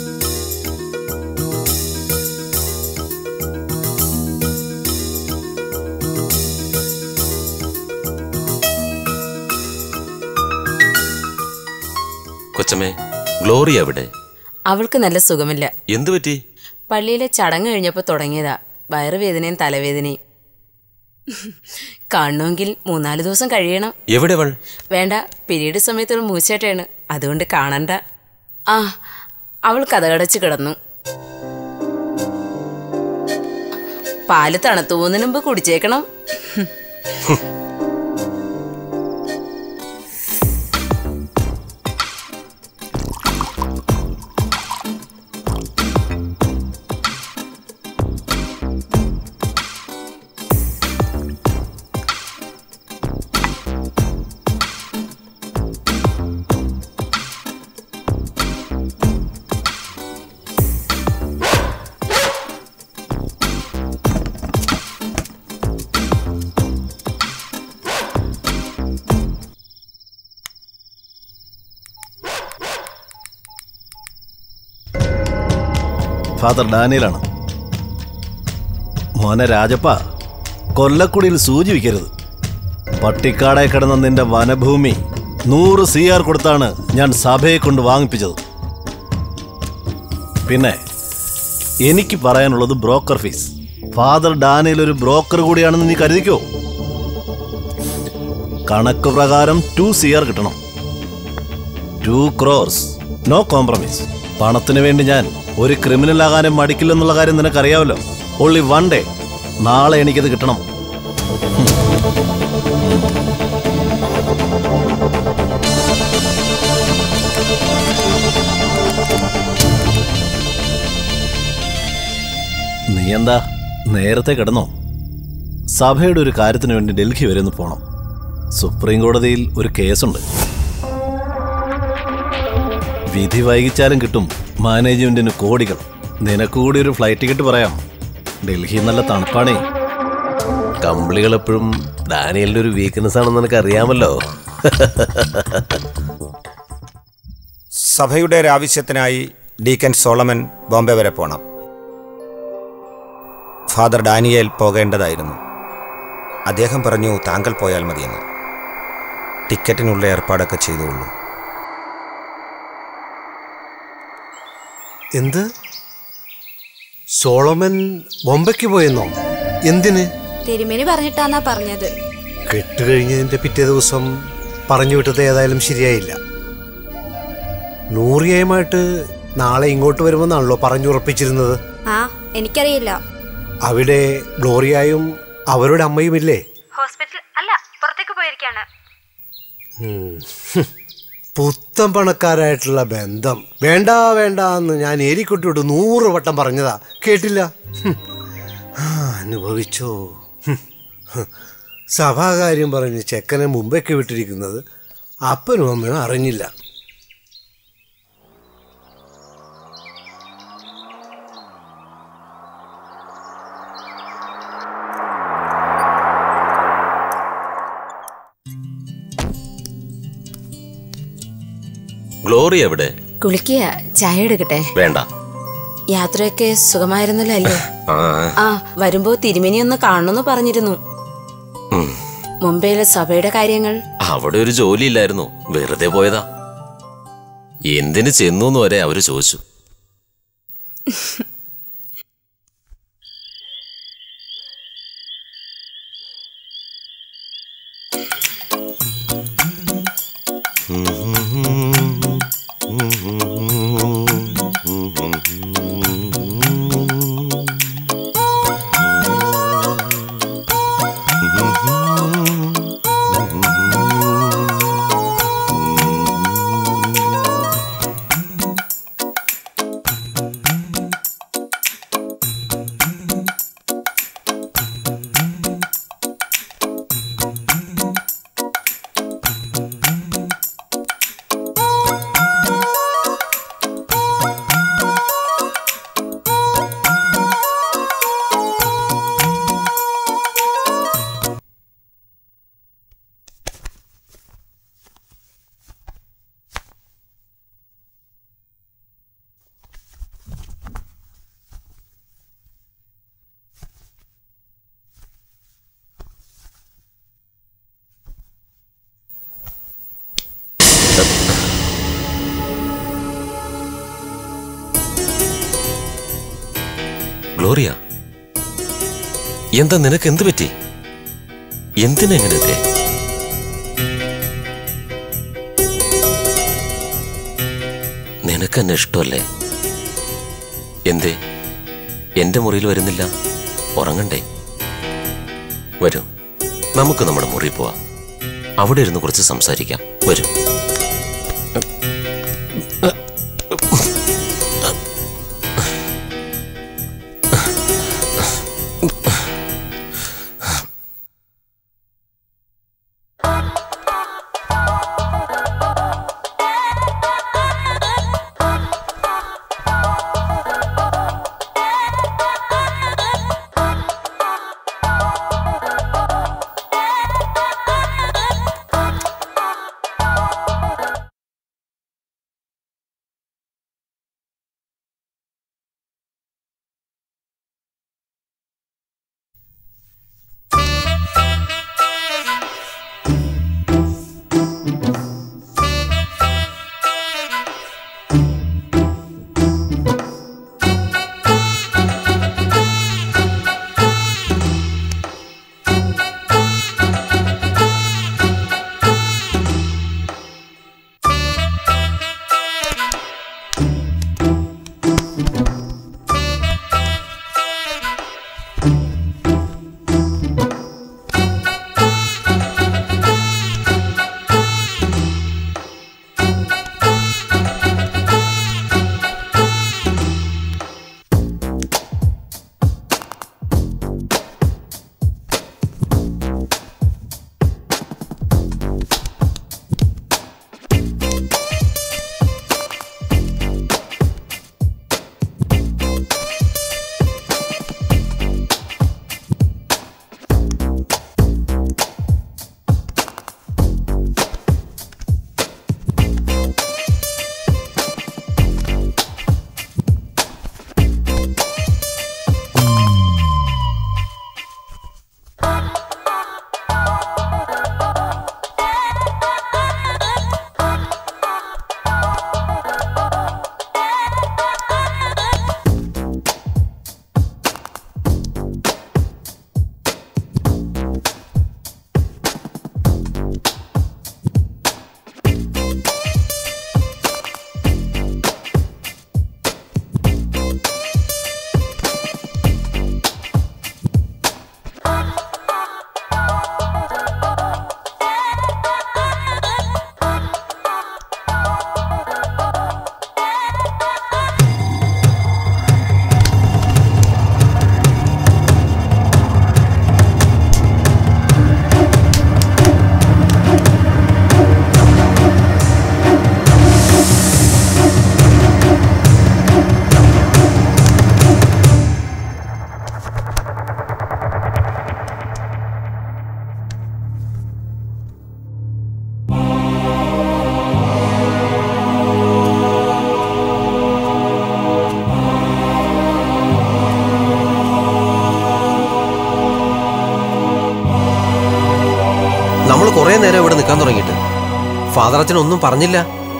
Speaker 2: കൊച്ചമ്മേ ഗ്ലോറി എവിടെ
Speaker 12: അവൾക്ക് നല്ല സുഖമില്ല
Speaker 2: എന്തു പറ്റി
Speaker 12: പള്ളിയിലെ ചടങ്ങ് കഴിഞ്ഞപ്പോൾ തുടങ്ങിയതാ വയറുവേദനയും തലവേദനയും കാണണമെങ്കിൽ മൂന്നാല് ദിവസം കഴിയണം
Speaker 7: എവിടെ അവൾ
Speaker 12: വേണ്ട പിരീഡ് സമയത്ത് ഒരു മൂച്ചേട്ടയാണ് അതുകൊണ്ട് കാണണ്ട ആ അവൾ കഥകടച്ച് കിടന്നു പാല് തണുത്തു പോകുന്നതിന് മുമ്പ് കുടിച്ചേക്കണം
Speaker 15: ഫാദർ ഡാനിയലാണ് മോനെ രാജപ്പ കൊല്ലക്കുടിയിൽ സൂചി വയ്ക്കരുത് പട്ടിക്കാടായി കിടന്ന നിന്റെ വനഭൂമി നൂറ് സി ആർ കൊടുത്താണ് ഞാൻ സഭയെ കൊണ്ട് വാങ്ങിപ്പിച്ചത് പിന്നെ എനിക്ക് പറയാനുള്ളത് ബ്രോക്കർ ഫീസ് ഫാദർ ഡാനിയൽ ഒരു ബ്രോക്കർ കൂടിയാണെന്ന് നീ കരുതിക്കോ കണക്ക് പ്രകാരം ടു സി ആർ കിട്ടണം ടു ക്രോർസ് നോ കോംപ്രമൈസ് പണത്തിന് വേണ്ടി ഞാൻ ഒരു ക്രിമിനൽ ആകാനും മടിക്കില്ലെന്നുള്ള കാര്യം നിനക്കറിയാമല്ലോ ഓൺലി വൺ ഡേ നാളെ എനിക്കത് കിട്ടണം നീ എന്താ നേരത്തെ കിടന്നോ സഭയുടെ ഒരു കാര്യത്തിന് വേണ്ടി ഡൽഹി വരെ ഒന്ന് പോണം സുപ്രീം കോടതിയിൽ ഒരു കേസുണ്ട് വിധി വൈകിച്ചാലും കിട്ടും മാനേജ്മെന്റിന് കോടികൾ നിനക്ക് കൂടി ഒരു ഫ്ലൈറ്റ് ടിക്കറ്റ് പറയാം ഡൽഹി നല്ല തണുപ്പാണേ
Speaker 16: കമ്പിളികൾ എപ്പോഴും ഡാനിയലിന്റെ ഒരു വീക്ക്നെസ് ആണെന്ന് നിനക്ക് അറിയാമല്ലോ
Speaker 14: സഭയുടെ ഒരു ആവശ്യത്തിനായി ഡീക്കൻ സോളമൻ ബോംബെ വരെ പോണം ഫാദർ ഡാനിയേൽ പോകേണ്ടതായിരുന്നു അദ്ദേഹം പറഞ്ഞു താങ്കൾ പോയാൽ മതിയെന്ന് ടിക്കറ്റിനുള്ള ഏർപ്പാടൊക്കെ ചെയ്തുകൊള്ളൂ
Speaker 3: എന്ത് സോളമൻ ബോംബെക്ക് പോയെന്നോ എന്തിന്
Speaker 17: തിരുമേനി പറഞ്ഞിട്ടാന്നാ പറഞ്ഞത്
Speaker 3: കെട്ടുകഴിഞ്ഞതിന്റെ പിറ്റേ ദിവസം പറഞ്ഞു വിട്ടത് ഏതായാലും ശരിയായില്ല നൂറിയയുമായിട്ട് നാളെ ഇങ്ങോട്ട് വരുമെന്നാണല്ലോ പറഞ്ഞുറപ്പിച്ചിരുന്നത്
Speaker 17: ആ എനിക്കറിയില്ല
Speaker 3: അവിടെ ഗ്ലോറിയായും അവരുടെ അമ്മയുമില്ലേ
Speaker 17: ഹോസ്പിറ്റൽ അല്ല പുറത്തേക്ക് പോയിരിക്കാണ്
Speaker 3: ഉം. ഹും. പുത്തൻ പണക്കാരായിട്ടുള്ള ബന്ധം വേണ്ട വേണ്ട എന്ന് ഞാൻ ഏരിക്കുട്ടിയോട് നൂറ് വട്ടം പറഞ്ഞതാ കേട്ടില്ല ഹും. ആ, അനുഭവിച്ചോ ഹും. ഹും. സഭാകാര്യം പറഞ്ഞ് ചെക്കനെ മുമ്പേക്ക് വിട്ടിരിക്കുന്നത് അപ്പനും അമ്മയും അറിഞ്ഞില്ല
Speaker 7: ഗ്ലോറി എവിടെ
Speaker 12: കുളിക്കുക ചായ എടുക്കട്ടെ
Speaker 7: വേണ്ട
Speaker 12: യാത്രയൊക്കെ സുഖമായിരുന്നല്ലോ അല്ലേ
Speaker 7: ആ
Speaker 12: ആ വരുമ്പോ തിരുമേനി ഒന്ന് കാണണമെന്ന് പറഞ്ഞിരുന്നു
Speaker 7: ഉം.
Speaker 12: മുംബൈയിലെ സഭയുടെ കാര്യങ്ങൾ
Speaker 7: അവിടെ ഒരു ജോലി ഇല്ലായിരുന്നു വെറുതെ പോയതാ എന്തിനു ചെന്നു എന്ന് വരെ അവര് ചോദിച്ചു ഗ്ലോറിയ എന്താ നിനക്ക് എന്ത് പറ്റി എന്തിനെങ്ങനെയൊക്കെ നിനക്കെന്നെ ഇഷ്ടമല്ലേ എന്തേ എന്റെ മുറിയിൽ വരുന്നില്ല ഉറങ്ങണ്ടേ വരൂ നമുക്ക് നമ്മുടെ മുറി പോവാം അവിടെ ഇരുന്ന് കുറച്ച് സംസാരിക്കാം വരൂ
Speaker 8: നമ്മൾ കുറെ നേരം ഇവിടെ നിൽക്കാൻ തുടങ്ങിയിട്ട് ഫാദർ അച്ഛൻ ഒന്നും പറഞ്ഞില്ല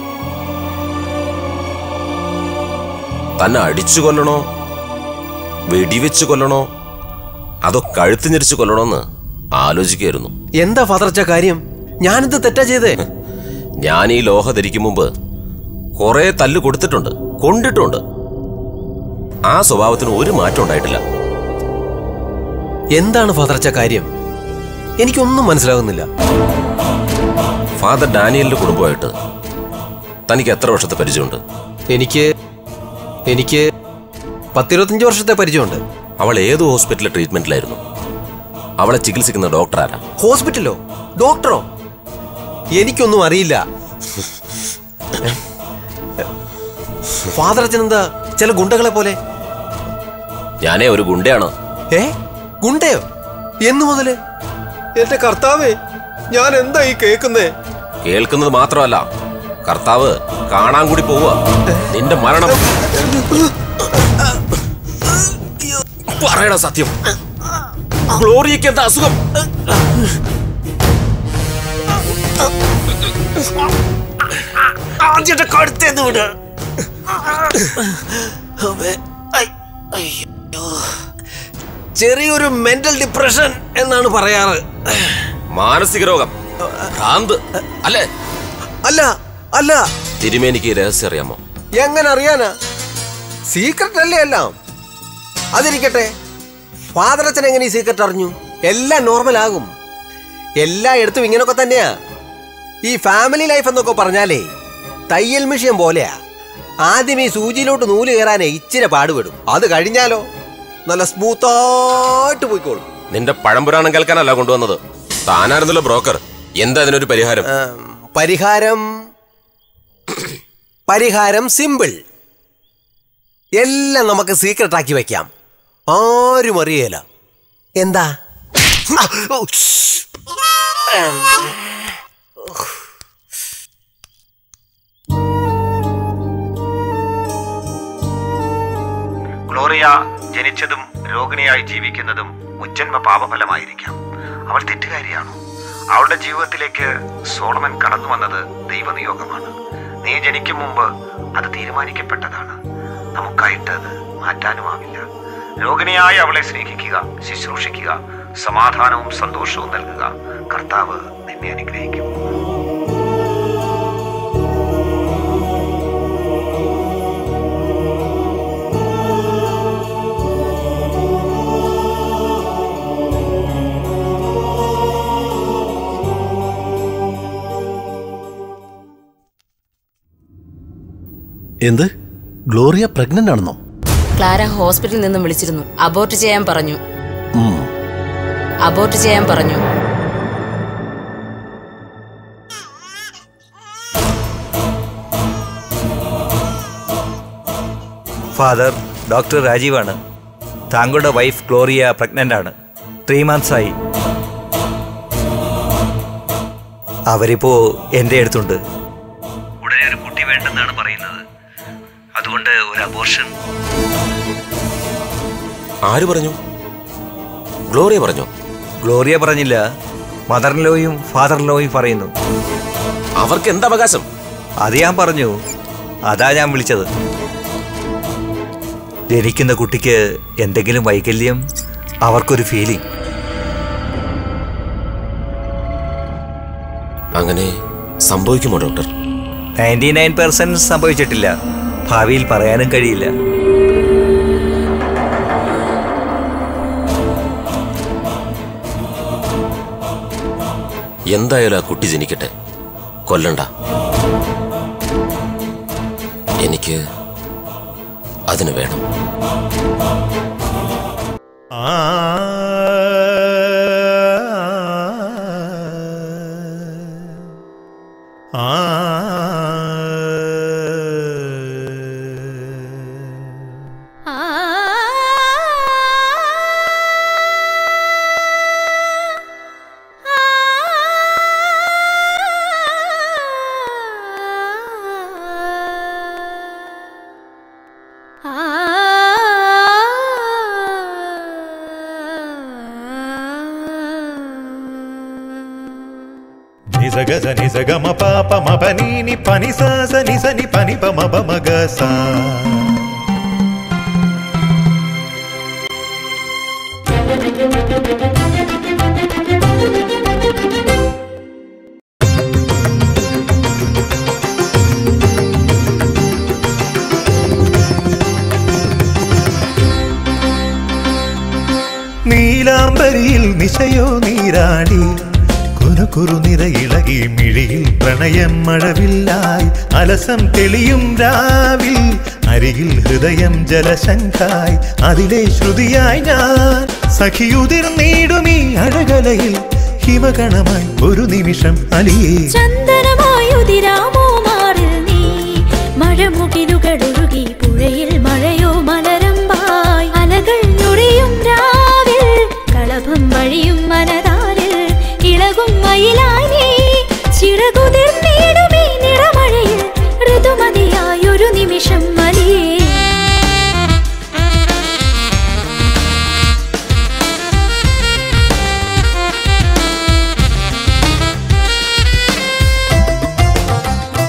Speaker 7: തന്നെ അടിച്ചു കൊല്ലണോ വെടിവെച്ച് കൊല്ലണോ അതോ കഴുത്ത് ഞെരിച്ച് കൊല്ലണോന്ന് ആലോചിക്കായിരുന്നു
Speaker 8: എന്താ ഫാദർ അച്ഛ കാര്യം ഞാനെന്ത് തെറ്റാ ചെയ്തേ
Speaker 7: ഞാൻ ഈ ലോഹ ധരിക്കും മുമ്പ് കുറെ തല്ല് കൊടുത്തിട്ടുണ്ട് കൊണ്ടിട്ടുണ്ട് ആ സ്വഭാവത്തിന് ഒരു മാറ്റം ഉണ്ടായിട്ടില്ല
Speaker 8: എന്താണ് ഫാദർ അച്ഛ കാര്യം എനിക്കൊന്നും മനസ്സിലാകുന്നില്ല
Speaker 7: ഫാദർ ഡാനിയലിന്റെ കുടുംബമായിട്ട് തനിക്ക് എത്ര വർഷത്തെ പരിചയമുണ്ട്
Speaker 8: എനിക്ക് എനിക്ക് പത്തിരുപത്തഞ്ച് വർഷത്തെ പരിചയമുണ്ട്
Speaker 7: അവൾ ഏത് ഹോസ്പിറ്റലിലെ ട്രീറ്റ്മെന്റിലായിരുന്നു അവളെ ചികിത്സിക്കുന്ന ഡോക്ടർ ആരാ
Speaker 8: ഹോസ്പിറ്റലോ ഡോക്ടറോ എനിക്കൊന്നും അറിയില്ല ഫാദർ അച്ഛൻ എന്താ ചില ഗുണ്ടകളെ പോലെ
Speaker 7: ഞാനേ ഒരു ഗുണ്ടയാണ്
Speaker 8: ഏ ഗുണ്ടയോ എന്നു മുതല് എന്റെ കർത്താവേ ഞാൻ എന്താ ഈ കേക്കുന്നേ
Speaker 7: കേൾക്കുന്നത് മാത്രമല്ല കർത്താവ് കാണാൻ കൂടി പോവുക നിന്റെ മരണം പറയണ സത്യം ഗ്ലോറിയക്ക് എന്താ അസുഖം
Speaker 13: ആദ്യത്തെ കഴുത്തേന്ന് വിട്
Speaker 8: ചെറിയൊരു മെന്റൽ ഡിപ്രഷൻ എന്നാണ് പറയാറ്
Speaker 7: മാനസിക രോഗം ഭ്രാന്ത് അല്ലേ
Speaker 8: അല്ല അല്ല
Speaker 7: തിരുമേനിക്ക് ഈ രഹസ്യം അറിയാമോ
Speaker 8: എങ്ങനെ അറിയാനാ സീക്രട്ട് അല്ലേ എല്ലാം അതിരിക്കട്ടെ ഫാദർ അച്ഛൻ എങ്ങനെ ഈ സീക്രട്ട് അറിഞ്ഞു എല്ലാം നോർമൽ ആകും എല്ലായിടത്തും ഇങ്ങനൊക്കെ തന്നെയാ ഈ ഫാമിലി ലൈഫ് എന്നൊക്കെ പറഞ്ഞാലേ തയ്യൽ മിഷ്യം പോലെയാ ആദ്യം ഈ സൂചിയിലോട്ട് നൂല് കയറാനേ ഇച്ചിരി പാടുപെടും അത് കഴിഞ്ഞാലോ നല്ല സ്മൂത്തായിട്ട് പോയിക്കോളും
Speaker 7: നിന്റെ പഴംപുരാണം കേൾക്കാനല്ല കൊണ്ടുവന്നത് താനായിരുന്നല്ലോ ബ്രോക്കർ എന്താ അതിനൊരു പരിഹാരം
Speaker 8: പരിഹാരം പരിഹാരം സിമ്പിൾ എല്ലാം നമുക്ക് സീക്രട്ട് ആക്കി വെക്കാം ആരും അറിയേല എന്താ
Speaker 14: ഗ്ലോറിയ ജനിച്ചതും രോഗിണിയായി ജീവിക്കുന്നതും മുജ്ജന്മ പാപഫലമായിരിക്കാം അവൾ തെറ്റുകാരിയാണോ അവളുടെ ജീവിതത്തിലേക്ക് സോളമൻ കടന്നു വന്നത് ദൈവനിയോഗമാണ് നീ ജനിക്കും മുമ്പ് അത് തീരുമാനിക്കപ്പെട്ടതാണ് നമുക്കായിട്ട് അത് മാറ്റാനുമാവില്ല രോഗിണിയായി അവളെ സ്നേഹിക്കുക ശുശ്രൂഷിക്കുക സമാധാനവും സന്തോഷവും നൽകുക കർത്താവ് നിന്നെ അനുഗ്രഹിക്കും
Speaker 15: എന്ത് ഗ്ലോറിയ പ്രഗ്നന്റ് ആണെന്നോ
Speaker 12: ക്ലാര ഹോസ്പിറ്റലിൽ നിന്നും വിളിച്ചിരുന്നു അബോർട്ട് ചെയ്യാൻ പറഞ്ഞു
Speaker 15: ഉം.
Speaker 12: അബോർട്ട് ചെയ്യാൻ പറഞ്ഞു
Speaker 6: ഫാദർ ഡോക്ടർ രാജീവാണ് താങ്കളുടെ വൈഫ് ഗ്ലോറിയ പ്രഗ്നൻ്റ് ആണ് ത്രീ മന്ത്സ് ആയി അവരിപ്പോ എൻ്റെ അടുത്തുണ്ട് ഉടനെ ഒരു കുട്ടി വേണ്ടെന്നാണ് പറയുന്നത് അതുകൊണ്ട് ഒരു അബോർഷൻ
Speaker 7: ആര് പറഞ്ഞു ഗ്ലോറിയ പറഞ്ഞു
Speaker 6: ഗ്ലോറിയ പറഞ്ഞില്ല മദർ ലോയും ഫാദർ ലോയും പറയുന്നു
Speaker 7: അവർക്ക് എന്ത് അവകാശം
Speaker 6: അത് ഞാൻ പറഞ്ഞു അതാ ഞാൻ വിളിച്ചത് ജനിക്കുന്ന കുട്ടിക്ക് എന്തെങ്കിലും വൈകല്യം അവർക്കൊരു ഫീലിംഗ്
Speaker 7: അങ്ങനെ സംഭവിക്കുമോ ഡോക്ടർ
Speaker 6: നയൻറ്റി നയൻ പെർസെന്റ് സംഭവിച്ചിട്ടില്ല ഭാവിയിൽ പറയാനും കഴിയില്ല
Speaker 7: എന്തായാലും ആ കുട്ടി ജനിക്കട്ടെ കൊല്ലണ്ട എനിക്ക് അതിന് വേണം
Speaker 1: నిజగ నిజగ మ పాప మ పనీని పని సా స ని స ని పని ప మ ప మ గ సా നീലാംബരിയിൽ നിശയോ നീരാടി കുനുകുറു നിറയിളകി മിഴിയിൽ പ്രണയം മഴവില്ലായി അലസം തെളിയും രാവിൽ അരികിൽ ഹൃദയം ജലശങ്കായി അതിലെ ശ്രുതിയായി ഞാൻ സഖിയുതിർന്നീടുമീ അഴകലയിൽ ഹിമകണമായി ഒരു നിമിഷം അലിയേ
Speaker 10: ചന്ദനമായുതിരാമോ മാറിൽ നീ മഴമുകിലുകളൊഴുകി പുഴയിൽ മഴയോ മലരമ്പായി അലകൾ ഞൊറിയും രാവിൽ കളഭം വഴിയും മനതാരിൽ ഇളകും മയിലായി നീ ചിറകുതിർന്നീടുമീ നിറമഴയിൽ ഋതുമതിയായൊരു നിമിഷം മലിയേ
Speaker 1: ആ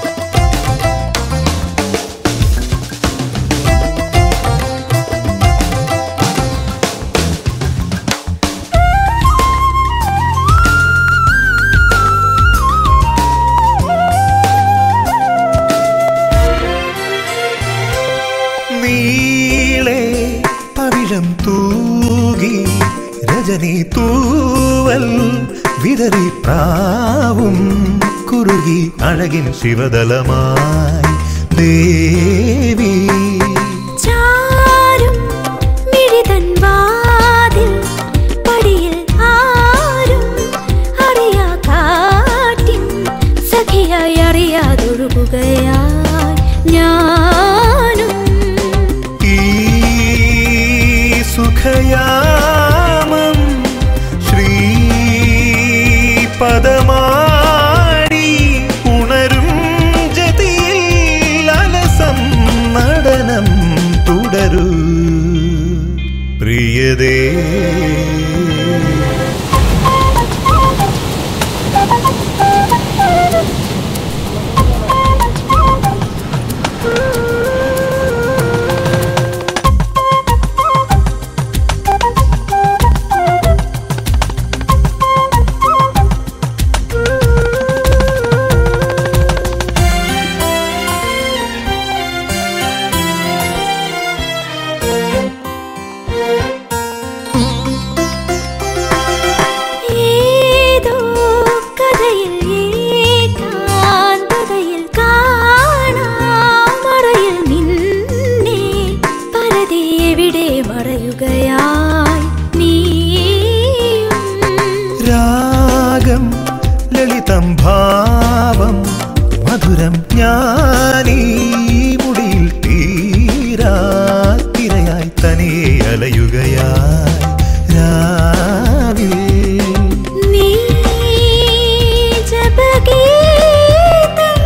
Speaker 1: രജനി തൂവൽ വിതറി പ്രാവും കുറുകി അഴകിൻ ശിവദലമായി ദേവി
Speaker 10: ചാരും മിഴിതൻ വാതിൽ പടിയിൽ ആരും അറിയാ കാറ്റിൻ സഖിയായി അറിയാതൊഴുകുകയായി ഞാനും
Speaker 1: ഈ സുഖയാമം ശ്രീ പദമാടി ഉണരും ജതിയിൽ അലസം നടനം തുടരൂ പ്രിയതേ
Speaker 10: ഏതോ കഥയിൽ ഏകാന്തതയിൽ കാണാമറയിൽ നിന്നെ പരതി എവിടെ മറയുകയായി നീയും
Speaker 1: രാഗം ലളിതം ഭാവം മധുരം ഞാനീ മുടിയിൽ തീരാത്തിരയായി തനിയെ അലയുകയായി രാവിൽ
Speaker 10: നീ ജപഗീതം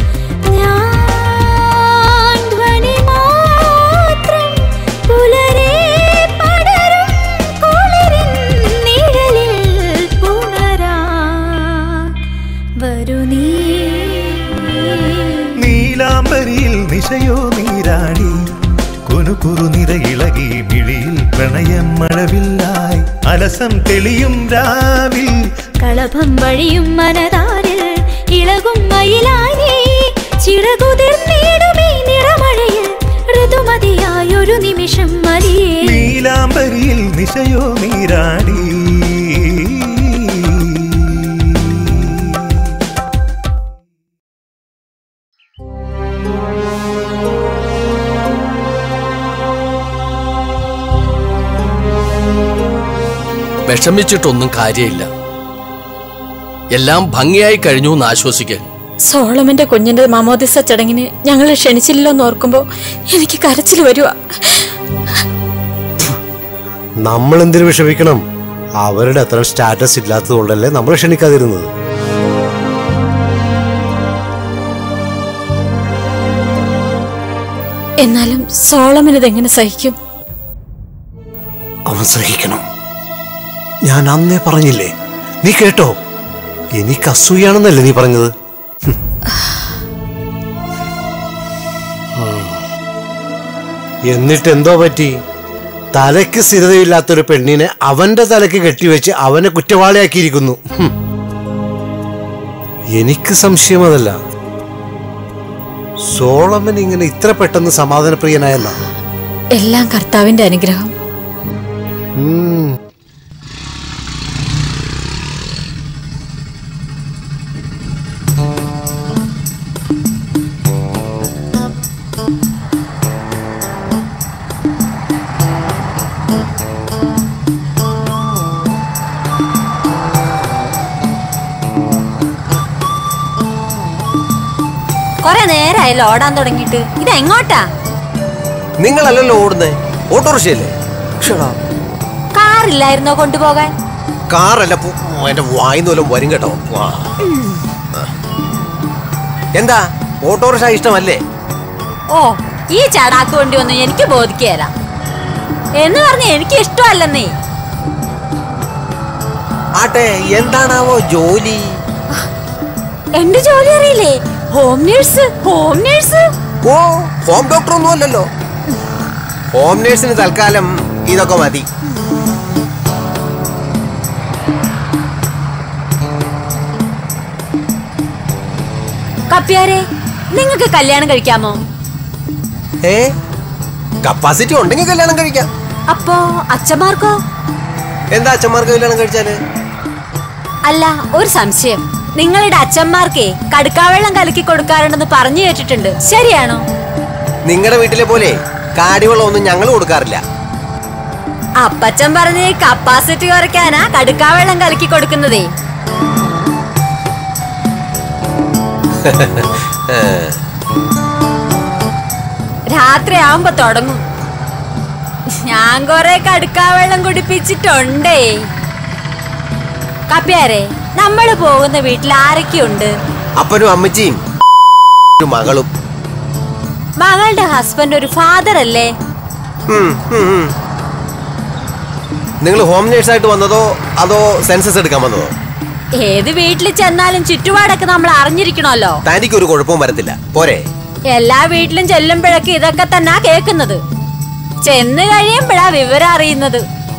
Speaker 10: ഞാൻ ധ്വനി മാത്രം പുലരെ പടരും കുളിരിൻ നിഴലിൽ പുണരാ വരു നീ
Speaker 1: നീലാംബരിയിൽ നിശയോ നീരാടി കുനുകുറു നിറയിളകി മിഴിയിൽ പ്രണയം മഴവില്ലായി അലസം തെളിയും രാവിൽ
Speaker 10: കളഭം വഴിയും മനതാരിൽ ഇളകും മയിലായി നീ ചിറകുതിർന്നിടുമീ നിറമഴയിൽ ഋതുമതിയായൊരു നിമിഷം മതിയേ
Speaker 1: നീലാംബരിയിൽ നിശയോ നീരാടി
Speaker 11: വിഷമിച്ചിട്ടൊന്നും കാര്യമില്ല എല്ലാം ഭംഗിയായി കഴിഞ്ഞു എന്ന് ആശ്വസിക്കാൻ
Speaker 9: സോളമന്റെ കുഞ്ഞിന്റെ മാമോദിസ ചടങ്ങിന് ഞങ്ങളെ ക്ഷണിച്ചില്ലല്ലോ എന്ന് ഓർക്കുമ്പോ എനിക്ക് കരച്ചിൽ വരുക
Speaker 3: നമ്മൾ എന്തിനു വിഷമിക്കണം അവരുടെ അത്ര സ്റ്റാറ്റസ് ഇല്ലാത്തത് കൊണ്ടല്ലേ നമ്മൾ ക്ഷണിക്കാതിരുന്നത്
Speaker 9: എന്നാലും സോളമൻ ഇതെങ്ങനെ സഹിക്കും
Speaker 3: അവൻ സഹിക്കണം ഞാൻ അന്നേ പറഞ്ഞില്ലേ നീ കേട്ടോ എനിക്ക് അസൂയാണെന്നല്ലേ നീ പറഞ്ഞത് ഹും. എന്നിട്ട് എന്തോ പറ്റി തലയ്ക്ക് സ്ഥിരതയില്ലാത്തൊരു പെണ്ണിനെ അവന്റെ തലയ്ക്ക് കെട്ടിവെച്ച് അവനെ കുറ്റവാളിയാക്കിയിരിക്കുന്നു ഹും. എനിക്ക് സംശയം അതല്ല സോളമൻ ഇങ്ങനെ ഇത്ര പെട്ടെന്ന് സമാധാനപ്രിയനായെന്ന
Speaker 9: എല്ലാം കർത്താവിന്റെ അനുഗ്രഹം കൊറേ നേരമായല്ലോ ഓടാൻ തുടങ്ങിയിട്ട് ഇത് എങ്ങോട്ടാ
Speaker 8: നിങ്ങളല്ലല്ലോ ഓടുന്നേ ഓട്ടോറിക്ഷയല്ലേ ക്ഷടാ
Speaker 9: കാറില്ലായിരുന്നോ കൊണ്ടുപോകാൻ
Speaker 8: കാറല്ല പോ- എന്റെ വായിന്ന് വല്ലതും വരും കേട്ടോ വാ. എന്താ ഓട്ടോറിക്ഷ ഇഷ്ടമല്ലേ
Speaker 9: ഓ ഈ ചടാക്ക് വണ്ടി ഒന്നും എനിക്ക് ബോധിക്കുകയല്ല എന്ന് പറഞ്ഞ് എനിക്ക് ഇഷ്ടമല്ലെന്നേ
Speaker 8: ആട്ടെ എന്താണാവോ ജോലി
Speaker 9: എന്റെ ജോലി അറിയില്ലേ home nurse home nurse
Speaker 8: oh home doctor ഒന്നും അല്ലല്ലോ ഹോം നേഴ്സിന് തൽക്കാലം ഇതൊക്കെ മതി
Speaker 9: കപ്പ്യാരെ നിങ്ങൾക്ക് കല്യാണം കഴിക്കാമോ
Speaker 8: ഏ കപ്പാസിറ്റി ഉണ്ടെങ്കിൽ കല്യാണം കഴിക്കാം
Speaker 9: അപ്പോ അച്ഛന്മാർക്കോ
Speaker 8: എന്താ അച്ഛന്മാർക്ക് കല്യാണം കഴിച്ചാല്
Speaker 9: അല്ല ഒരു സംശയം നിങ്ങളുടെ അച്ഛന്മാർക്കേ കടുക്കാവെള്ളം കലക്കി കൊടുക്കാറുണ്ടെന്ന് പറഞ്ഞു കേട്ടിട്ടുണ്ട് ശരിയാണോ
Speaker 8: നിങ്ങളുടെ വീട്ടിലെ പോലെ കാടിവെള്ളം ഒന്നും ഞങ്ങൾ കൊടുക്കാറില്ല
Speaker 9: അപ്പച്ചൻ പറഞ്ഞ് കപ്പാസിറ്റി കുറയ്ക്കാനാ കടുക്കാവെള്ളം കലക്കി കൊടുക്കുന്നതേ രാത്രി ആവുമ്പോ തുടങ്ങും ഞാൻ കൊറേ കടുക്കാവെള്ളം കുടിപ്പിച്ചിട്ടുണ്ടേ കപ്പ്യാരെ നമ്മള് പോകുന്ന വീട്ടിൽ ആരൊക്കെയുണ്ട്
Speaker 8: അപ്പനും അമ്മച്ചിയും ഒരു മകളും
Speaker 9: മകളുടെ ഹസ്ബൻഡ് ഒരു ഫാദർ അല്ലേ
Speaker 8: നിങ്ങൾ ഹോം നേഴ്സായിട്ട് വന്നതോ അതോ സെൻസസ് എടുക്കാൻ വന്നതോ
Speaker 9: ഏത് വീട്ടിൽ ചെന്നാലും ചുറ്റുപാടൊക്കെ നമ്മൾ അറിഞ്ഞിരിക്കണമല്ലോ
Speaker 8: തനിക്ക് ഒരു കുഴപ്പവും വരത്തില്ല പോരെ
Speaker 9: എല്ലാ വീട്ടിലും ചെല്ലുമ്പോഴൊക്കെ ഇതൊക്കെ തന്നെ കേൾക്കുന്നത് ചെന്ന് കഴിയുമ്പോഴാ വിവരം അറിയുന്നത്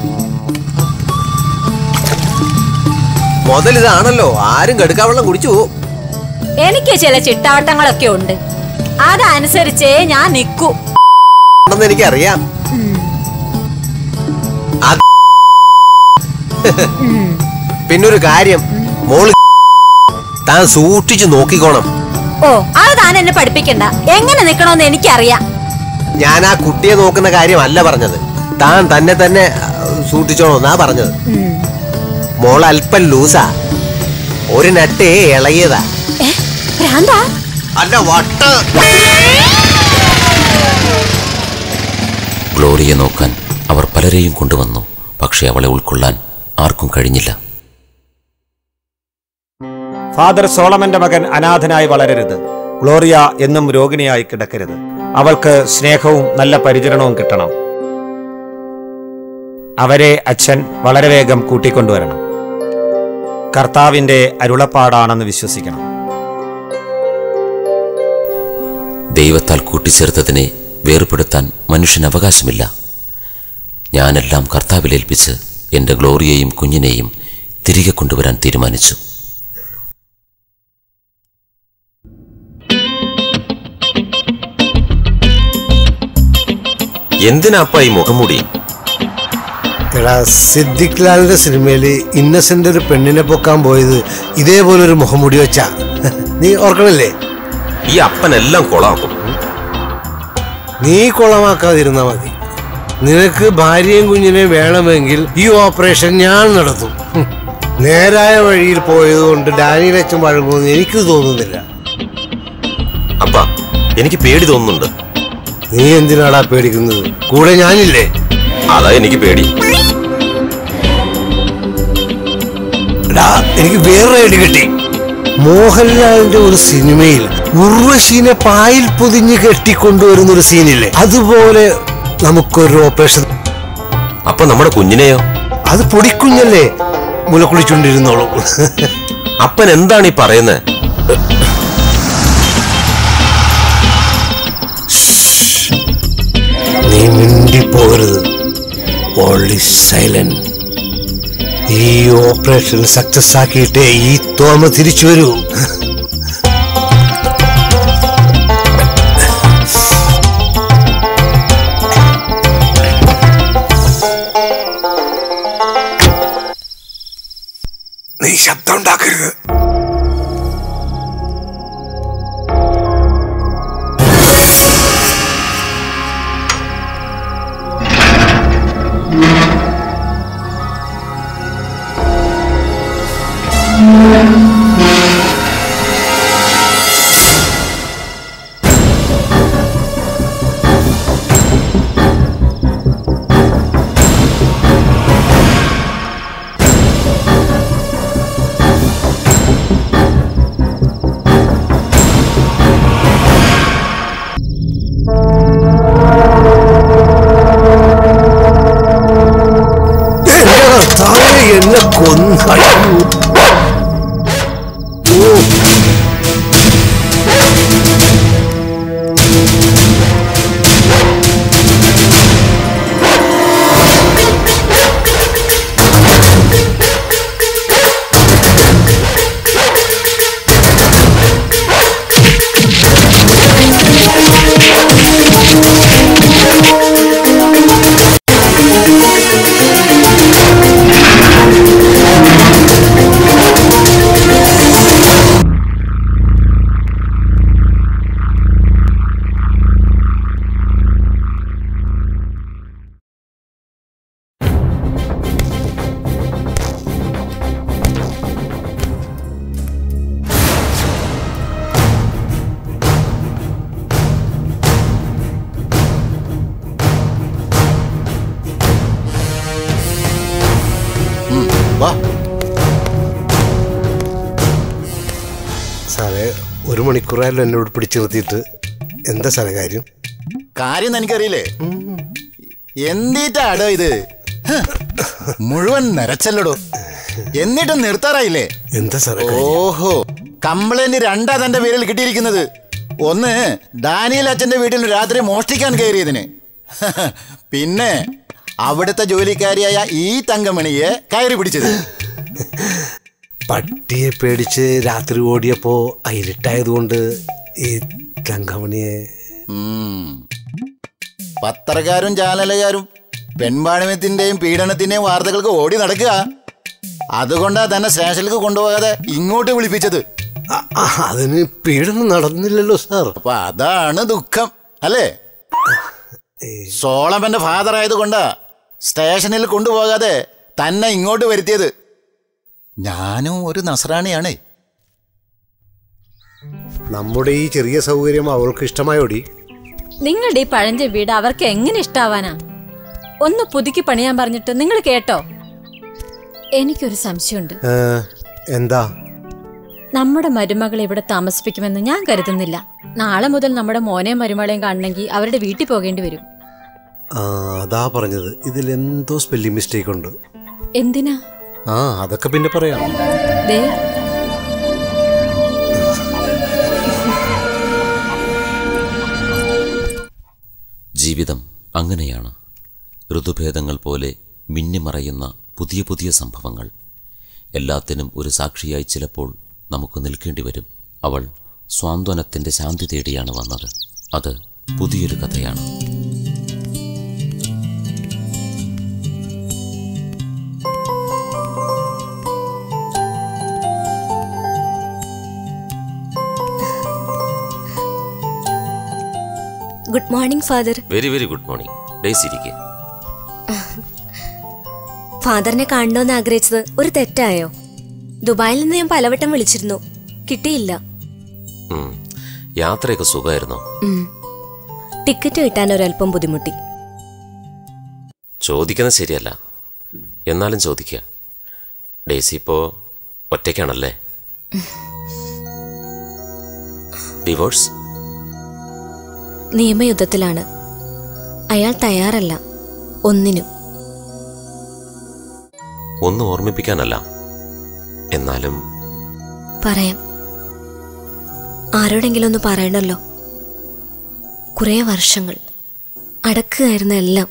Speaker 8: മുതൽ ഇതാണല്ലോ ആരും കടുക്കാവെള്ളം കുടിച്ചു പോവും.
Speaker 9: എനിക്ക് ചില ചിട്ടവട്ടങ്ങളൊക്കെ ഉണ്ട് അതനുസരിച്ചേ ഞാൻ നിക്കൂ
Speaker 8: ഉണ്ടെന്ന് എനിക്കറിയാം അത് പിന്നൊരു കാര്യം മോള് താൻ സൂക്ഷിച്ചു നോക്കിക്കോണം
Speaker 9: ഓ അത് താൻ എന്നെ പഠിപ്പിക്കണ്ട എങ്ങനെ നിക്കണോന്ന് എനിക്കറിയാം
Speaker 8: ഞാൻ ആ കുട്ടിയെ നോക്കുന്ന കാര്യമല്ല പറഞ്ഞത് താൻ തന്നെ തന്നെ ആ, സൂക്ഷിച്ചോണമെന്നാ പറഞ്ഞത് മോൾ അല്പം ലൂസാ ഒരു നട്ടേ ഇളകിയതാ
Speaker 9: ഭ്രാന്താ
Speaker 8: അല്ല വട്ട്
Speaker 2: ഗ്ലോറിയെ നോക്കാൻ അവർ പലരെയും കൊണ്ടുവന്നു പക്ഷേ അവളെ ഉൾക്കൊള്ളാൻ ആർക്കും കഴിഞ്ഞില്ല
Speaker 14: ഫാദർ സോളമന്റെ മകൻ അനാഥനായി വളരരുത് ഗ്ലോറിയ എന്നും രോഗിണിയായി കിടക്കരുത് അവൾക്ക് സ്നേഹവും നല്ല പരിചരണവും കിട്ടണം അവരെ അച്ഛൻ വളരെ വേഗം കൂട്ടിക്കൊണ്ടുവരണം കർത്താവിന്റെ അരുളപ്പാടാണെന്ന് വിശ്വസിക്കണം
Speaker 2: ദൈവത്താൽ കൂട്ടിച്ചേർത്തതിനെ വേർപെടുത്താൻ മനുഷ്യന് അവകാശമില്ല ഞാനെല്ലാം കർത്താവിലേൽപ്പിച്ച് എൻ്റെ ഗ്ലോറിയെയും കുഞ്ഞിനെയും തിരികെ കൊണ്ടുവരാൻ തീരുമാനിച്ചു
Speaker 7: എന്തിനാപ്പ ഈ മുഖംമൂടി
Speaker 3: എടാ സിദ്ദിഖ് ലാലിന്റെ സിനിമയിൽ ഇന്നസെന്റ് ഒരു പെണ്ണിനെ പൊക്കാൻ പോയത് ഇതേപോലെ ഒരു മുഖംമുടി വെച്ചാ നീ ഓർക്കണില്ലേ
Speaker 7: ഈ അപ്പനെല്ലാം കൊളാക്കും
Speaker 3: നീ കുളമാക്കാതിരുന്നാ മതി നിനക്ക് ഭാര്യയും കുഞ്ഞിനെയും വേണമെങ്കിൽ ഈ ഓപ്പറേഷൻ ഞാൻ നടത്തും ഹും. നേരായ വഴിയിൽ പോയതുകൊണ്ട് ഡാനിയൽ അച്ഛൻ വഴങ്ങുമെന്ന് എനിക്ക് തോന്നുന്നില്ല
Speaker 7: അപ്പ എനിക്ക് പേടി തോന്നുന്നുണ്ട്
Speaker 3: നീ എന്തിനാടാ പേടിക്കുന്നത് കൂടെ ഞാനില്ലേ
Speaker 7: അതാ എനിക്ക് പേടി
Speaker 3: എടാ എനിക്ക് വേറെ ഐഡി കിട്ടി മോഹൻലാലിന്റെ ഒരു സിനിമയിൽ ഉർവശീനെ പായിൽ പൊതിഞ്ഞ് കെട്ടിക്കൊണ്ടുവരുന്ന ഒരു സീനില്ലേ അതുപോലെ നമുക്കൊരു ഓപ്പറേഷൻ
Speaker 7: അപ്പൊ നമ്മുടെ കുഞ്ഞിനെയോ
Speaker 3: അത് പൊടിക്കുഞ്ഞല്ലേ മുല കുളിച്ചോണ്ടിരുന്നോളൂ
Speaker 7: അപ്പൻ എന്താണ് ഈ പറയുന്നത്
Speaker 3: നീ മിണ്ടിപ്പോകരുത് ഓൺലി സൈലന്റ് ഈ ഓപ്പറേഷൻ സക്സസ് ആക്കിയിട്ടേ ഈ തോമ തിരിച്ചു വരൂ നീ ശബ്ദം ഉണ്ടാക്കരുത് എന്റെ കർത്താവേ, എന്നെ കൊന്നു മണിക്കൂറായാലും എന്നോട് പിടിച്ചു നിർത്തിയിട്ട് എന്താ സാറേ കാര്യം
Speaker 18: കാര്യം എനിക്കറിയില്ലേ എന്തിട്ടാടോ ഇത് ഹ്, മുഴുവൻ നിറച്ചല്ലടോ എന്നിട്ടും നിർത്താറായില്ലേ
Speaker 3: എന്താ സാറേ
Speaker 18: ഓഹോ കംപ്ലൈന്റ് രണ്ടാ തന്റെ പേരിൽ കിട്ടിയിരിക്കുന്നത് ഒന്ന് ഡാനിയൽ അച്ഛന്റെ വീട്ടിൽ രാത്രി മോഷ്ടിക്കാൻ കയറിയതിന് പിന്നെ അവിടുത്തെ ജോലിക്കാരിയായ ഈ തങ്കമണിയെ കയറി പിടിച്ചത്
Speaker 3: പട്ടിയെ പേടിച്ച് രാത്രി ഓടിയപ്പോ ഇരുട്ടായതുകൊണ്ട് ഈ തങ്കമണിയെ
Speaker 18: ഉം. പത്രക്കാരും ചാനലുകാരും പെൺപാണിമത്തിന്റെയും പീഡനത്തിന്റെയും വാർത്തകൾക്ക് ഓടി നടക്കുക അതുകൊണ്ടാ തന്നെ സ്റ്റേഷനിലേക്ക് കൊണ്ടുപോകാതെ ഇങ്ങോട്ട് വിളിപ്പിച്ചത്
Speaker 3: അതിന് പീഡനം നടന്നില്ലല്ലോ സാർ
Speaker 18: അപ്പൊ അതാണ് ദുഃഖം അല്ലേ സോളമന്റെ ഫാദർ ആയതുകൊണ്ടാ സ്റ്റേഷനിൽ കൊണ്ടുപോകാതെ തന്നെ ഇങ്ങോട്ട് വരുത്തിയത് ഞാനും ഒരു നസ്രാണിയാണേ
Speaker 3: നമ്മുടെ ഈ ചെറിയ സൗകര്യം അവൾക്ക് ഇഷ്ടമായോടി
Speaker 9: നിങ്ങളുടെ ഈ പഴഞ്ച വീട് അവർക്ക് എങ്ങനെ ഇഷ്ടാവാനാ ഒന്ന് പുതുക്കി പണിയാൻ പറഞ്ഞിട്ട് നിങ്ങൾ കേട്ടോ എനിക്കൊരു സംശയമുണ്ട്
Speaker 3: ഏ, എന്താ
Speaker 9: നമ്മുടെ മരുമകളെ ഇവിടെ താമസിപ്പിക്കുമെന്ന് ഞാൻ കരുതുന്നില്ല നാളെ മുതൽ നമ്മുടെ മോനെയും മരുമകളെയും കാണണമെങ്കിൽ അവരുടെ വീട്ടിൽ പോകേണ്ടി വരും
Speaker 3: ആ അതാ പറഞ്ഞത് ഇതിൽ എന്തോ സ്പെല്ലിംഗ് മിസ്റ്റേക്ക് ഉണ്ട്
Speaker 9: എന്തിനാ
Speaker 3: ആ അതൊക്കെ പിന്നെ പറയാം
Speaker 9: ദേ
Speaker 2: ജീവിതം അങ്ങനെയാണ് ഋതുഭേദങ്ങൾ പോലെ മിന്നിമറയുന്ന പുതിയ പുതിയ സംഭവങ്ങൾ എല്ലാത്തിനും ഒരു സാക്ഷിയായി ചിലപ്പോൾ നമുക്ക് നിൽക്കേണ്ടി വരും അവൾ സ്വാന്തനത്തിൻ്റെ ശാന്തി തേടിയാണ് വന്നത് അത് പുതിയൊരു കഥയാണ്
Speaker 19: good morning father
Speaker 2: very very good morning days ഇരിക്കെ
Speaker 19: ഫാദറിനെ കാണണമെന്ന് ആഗ്രഹിച്ചത് ഒരു തെറ്റായോ ദുബായിൽ നിന്ന് ഞാൻ പലവട്ടം വിളിച്ചിരുന്നു കിട്ടിയില്ല
Speaker 2: ഉം. യാത്രയൊക്കെ സുഖമായിരുന്നോ
Speaker 19: ഉം. ടിക്കറ്റ് കിട്ടാൻ ഒരല്പം ബുദ്ധിമുട്ടി
Speaker 2: ചോദിക്കുന്നത് ശരിയല്ല എന്നാലും ചോദിക്കുക ഡേയ്സി ഇപ്പോൾ ഒറ്റയ്ക്കാണല്ലേ ഡിവോഴ്സ്
Speaker 19: നിയമയുദ്ധത്തിലാണ് അയാൾ തയ്യാറല്ല ഒന്നിനും
Speaker 2: ഒന്ന് ഓർമ്മിപ്പിക്കാനല്ല എന്നാലും
Speaker 19: പറയാം ആരോടെങ്കിലും ഒന്ന് പറയണല്ലോ കുറേ വർഷങ്ങൾ അടക്കുകയായിരുന്ന എല്ലാം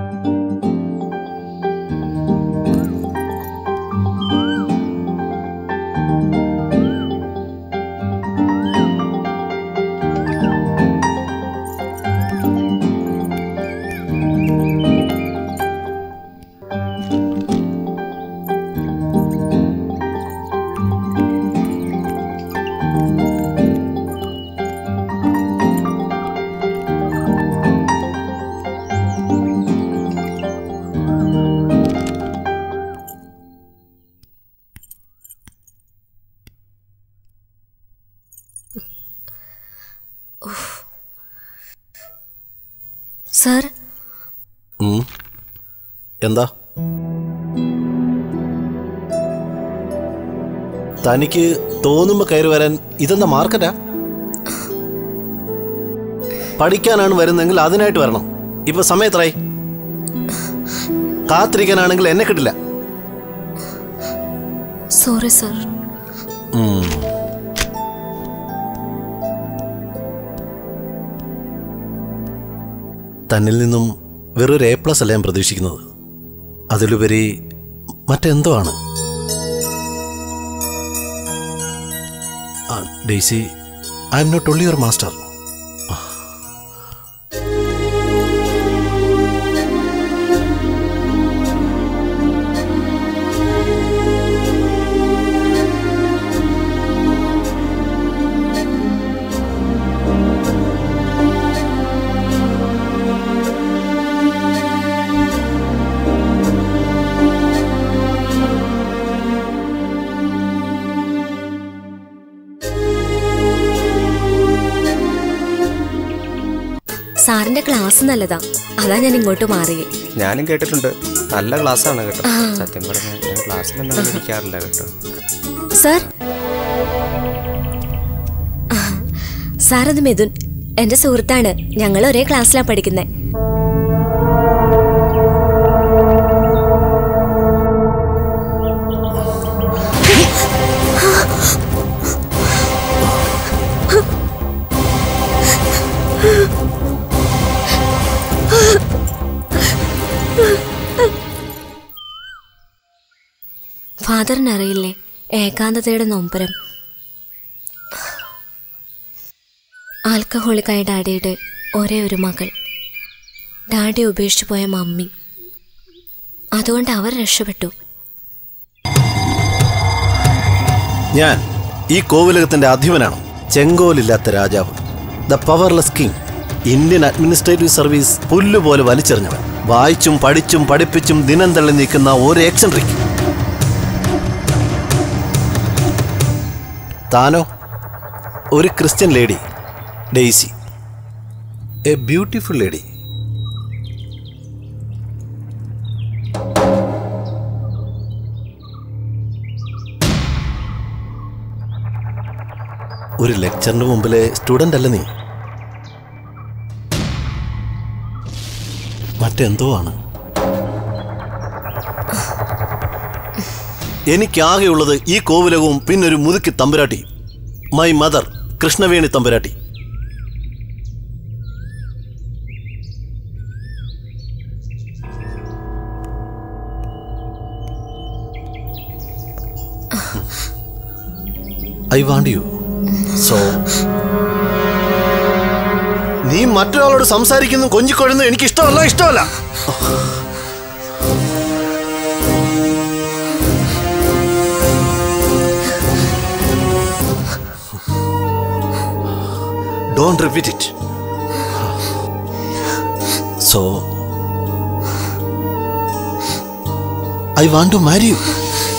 Speaker 19: ഉഫ്. സാർ
Speaker 15: ഉം. എന്താ തനിക്ക് തോന്നുമ്പോ കയറി വരാൻ ഇതെന്താ മാർക്കറ്റാ പഠിക്കാനാണ് വരുന്നതെങ്കിൽ അതിനായിട്ട് വരണം ഇപ്പൊ സമയത്രായി കാത്തിരിക്കാനാണെങ്കിൽ എന്നെ കിട്ടില്ല
Speaker 19: സോറി സാർ
Speaker 15: ഉം. തന്നിൽ നിന്നും വെറൊരു എ പ്ലസ് അല്ല ഞാൻ പ്രതീക്ഷിക്കുന്നത് അതിലുപരി മറ്റെന്തോ ആണ് ആ, Daisy I am not only your master
Speaker 19: സാറിന്റെ ക്ലാസ് നല്ലതാ അതാ ഞാൻ ഇങ്ങോട്ട് മാറിയേ
Speaker 5: ഞാനും കേട്ടിട്ടുണ്ട് നല്ല ക്ലാസ്സാണ് കേട്ടോ
Speaker 19: ആ.
Speaker 5: സത്യം പറഞ്ഞാൽ ഞാൻ ക്ലാസ്സിലൊന്നും ഇരിക്കാറില്ല കേട്ടോ
Speaker 19: സാർ സാറത് മിഥുൻ എന്റെ സുഹൃത്താണ് ഞങ്ങൾ ഒരേ ക്ലാസ്സിലാ പഠിക്കുന്നത് ഫാദറിനറിയില്ലേ ഏകാന്തതയുടെ നൊമ്പരം ആൽക്കഹോളിക്കായ ഡാഡിയുടെ ഒരേ ഒരു മകൾ ഡാഡി ഉപേക്ഷിച്ചു പോയ മമ്മി അതുകൊണ്ട് അവർ രക്ഷപ്പെട്ടു
Speaker 15: ഞാൻ ഈ കോവിലകത്തിന്റെ അധിപനാണ് ചെങ്കോലില്ലാത്ത രാജാവ് the powerless king Indian administrative service പുല്ലുപോലെ വലിച്ചെറിഞ്ഞവൻ വായിച്ചും പഠിച്ചും പഠിപ്പിച്ചും ദിനം തള്ളി നിൽക്കുന്ന ഒരു എക്സെൻട്രിക് താനോ ഒരു Christian lady Daisy a beautiful lady ഒരു ലെക്ചറിന് മുമ്പിലെ സ്റ്റുഡന്റ് അല്ല നീ മറ്റെന്തോ ആണ് എനിക്കാകെയുള്ളത് ഈ കോവിലകവും പിന്നൊരു മുതുക്കി തമ്പുരാട്ടി മൈ മദർ കൃഷ്ണവേണി തമ്പുരാട്ടി ഐ വാണ്ട് യു സോ നീ മറ്റൊരാളോട് സംസാരിക്കുന്നു കൊഞ്ചിക്കൊഴുന്നു എനിക്ക് ഇഷ്ടമല്ല ഇഷ്ടമല്ല don't repeat it so I want to marry you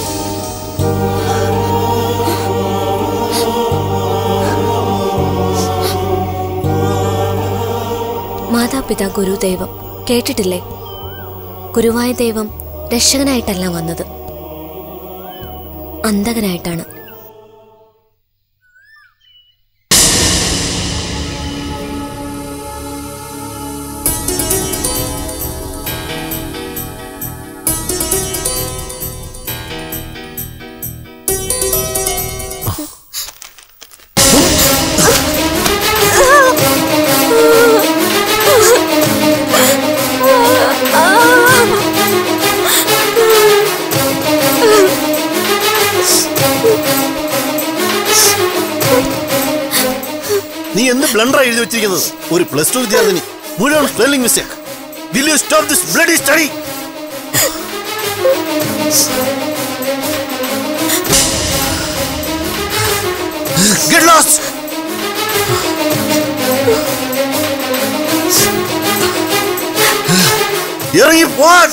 Speaker 19: മാതാപിതാ ഗുരുദൈവം കേട്ടിട്ടില്ലേ ഗുരുവായ ദൈവം രക്ഷകനായിട്ടല്ല വന്നത് അന്തകനായിട്ടാണ്
Speaker 15: നീ എന്ത് ബ്ലണ്ടർ എഴുതി വെച്ചിരിക്കുന്നത് ഒരു പ്ലസ് ടു വിദ്യാർത്ഥിനി മുഴുവൻ spelling mistake will you stop this bloody study Get lost! ഇറങ്ങി പോവാൻ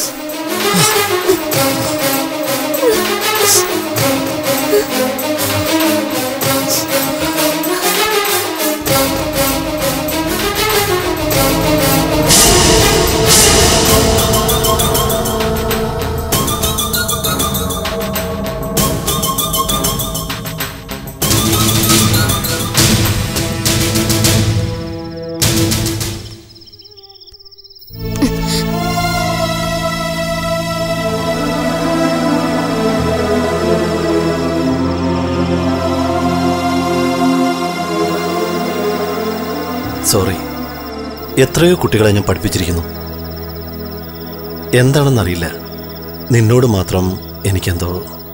Speaker 15: സോറി എത്രയോ കുട്ടികളെ ഞാൻ പഠിപ്പിച്ചിരിക്കുന്നു എന്താണെന്നറിയില്ല നിന്നോട് മാത്രം എനിക്കെന്തോ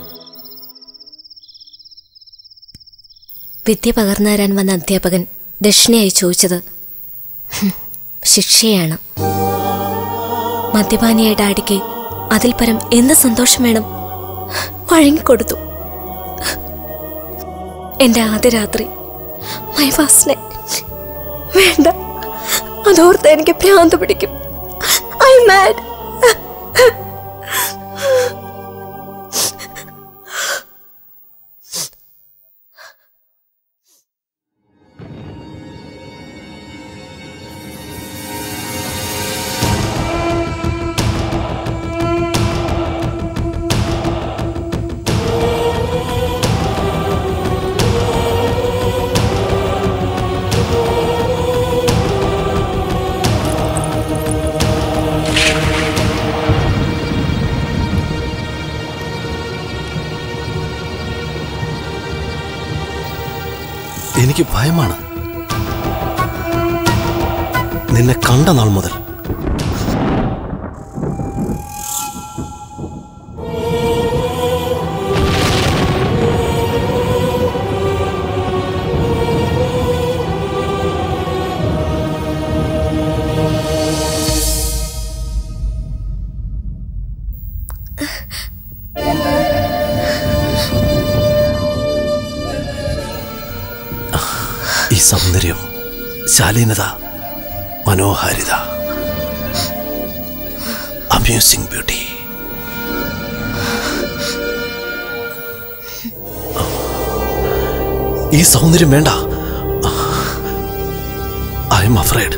Speaker 19: വിദ്യ പകർന്നു തരാൻ വന്ന അധ്യാപകൻ ദക്ഷിണയായി ചോദിച്ചത് ഹും, ശിക്ഷയാണ് മദ്യപാനിയായ ഡാഡിക്ക് അതിൽ പരം എന്ത് സന്തോഷം വേണം വഴങ്ങിക്കൊടുത്തു എന്റെ ആദ്യ രാത്രി മൈ ഫാസ്റ്റ് വേണ്ട അതോർത്ത് എനിക്ക് ഭ്രാന്ത് പിടിക്കും ഐ മാഡ്
Speaker 15: എനിക്ക് ഭയമാണ് നിന്നെ കണ്ട നാൾ മുതൽ ഈ സൗന്ദര്യം ശാലീനത മനോഹാരിത അമ്യൂസിംഗ് ബ്യൂട്ടി ഈ സൗന്ദര്യം വേണ്ട ഐ എം അഫ്രൈഡ്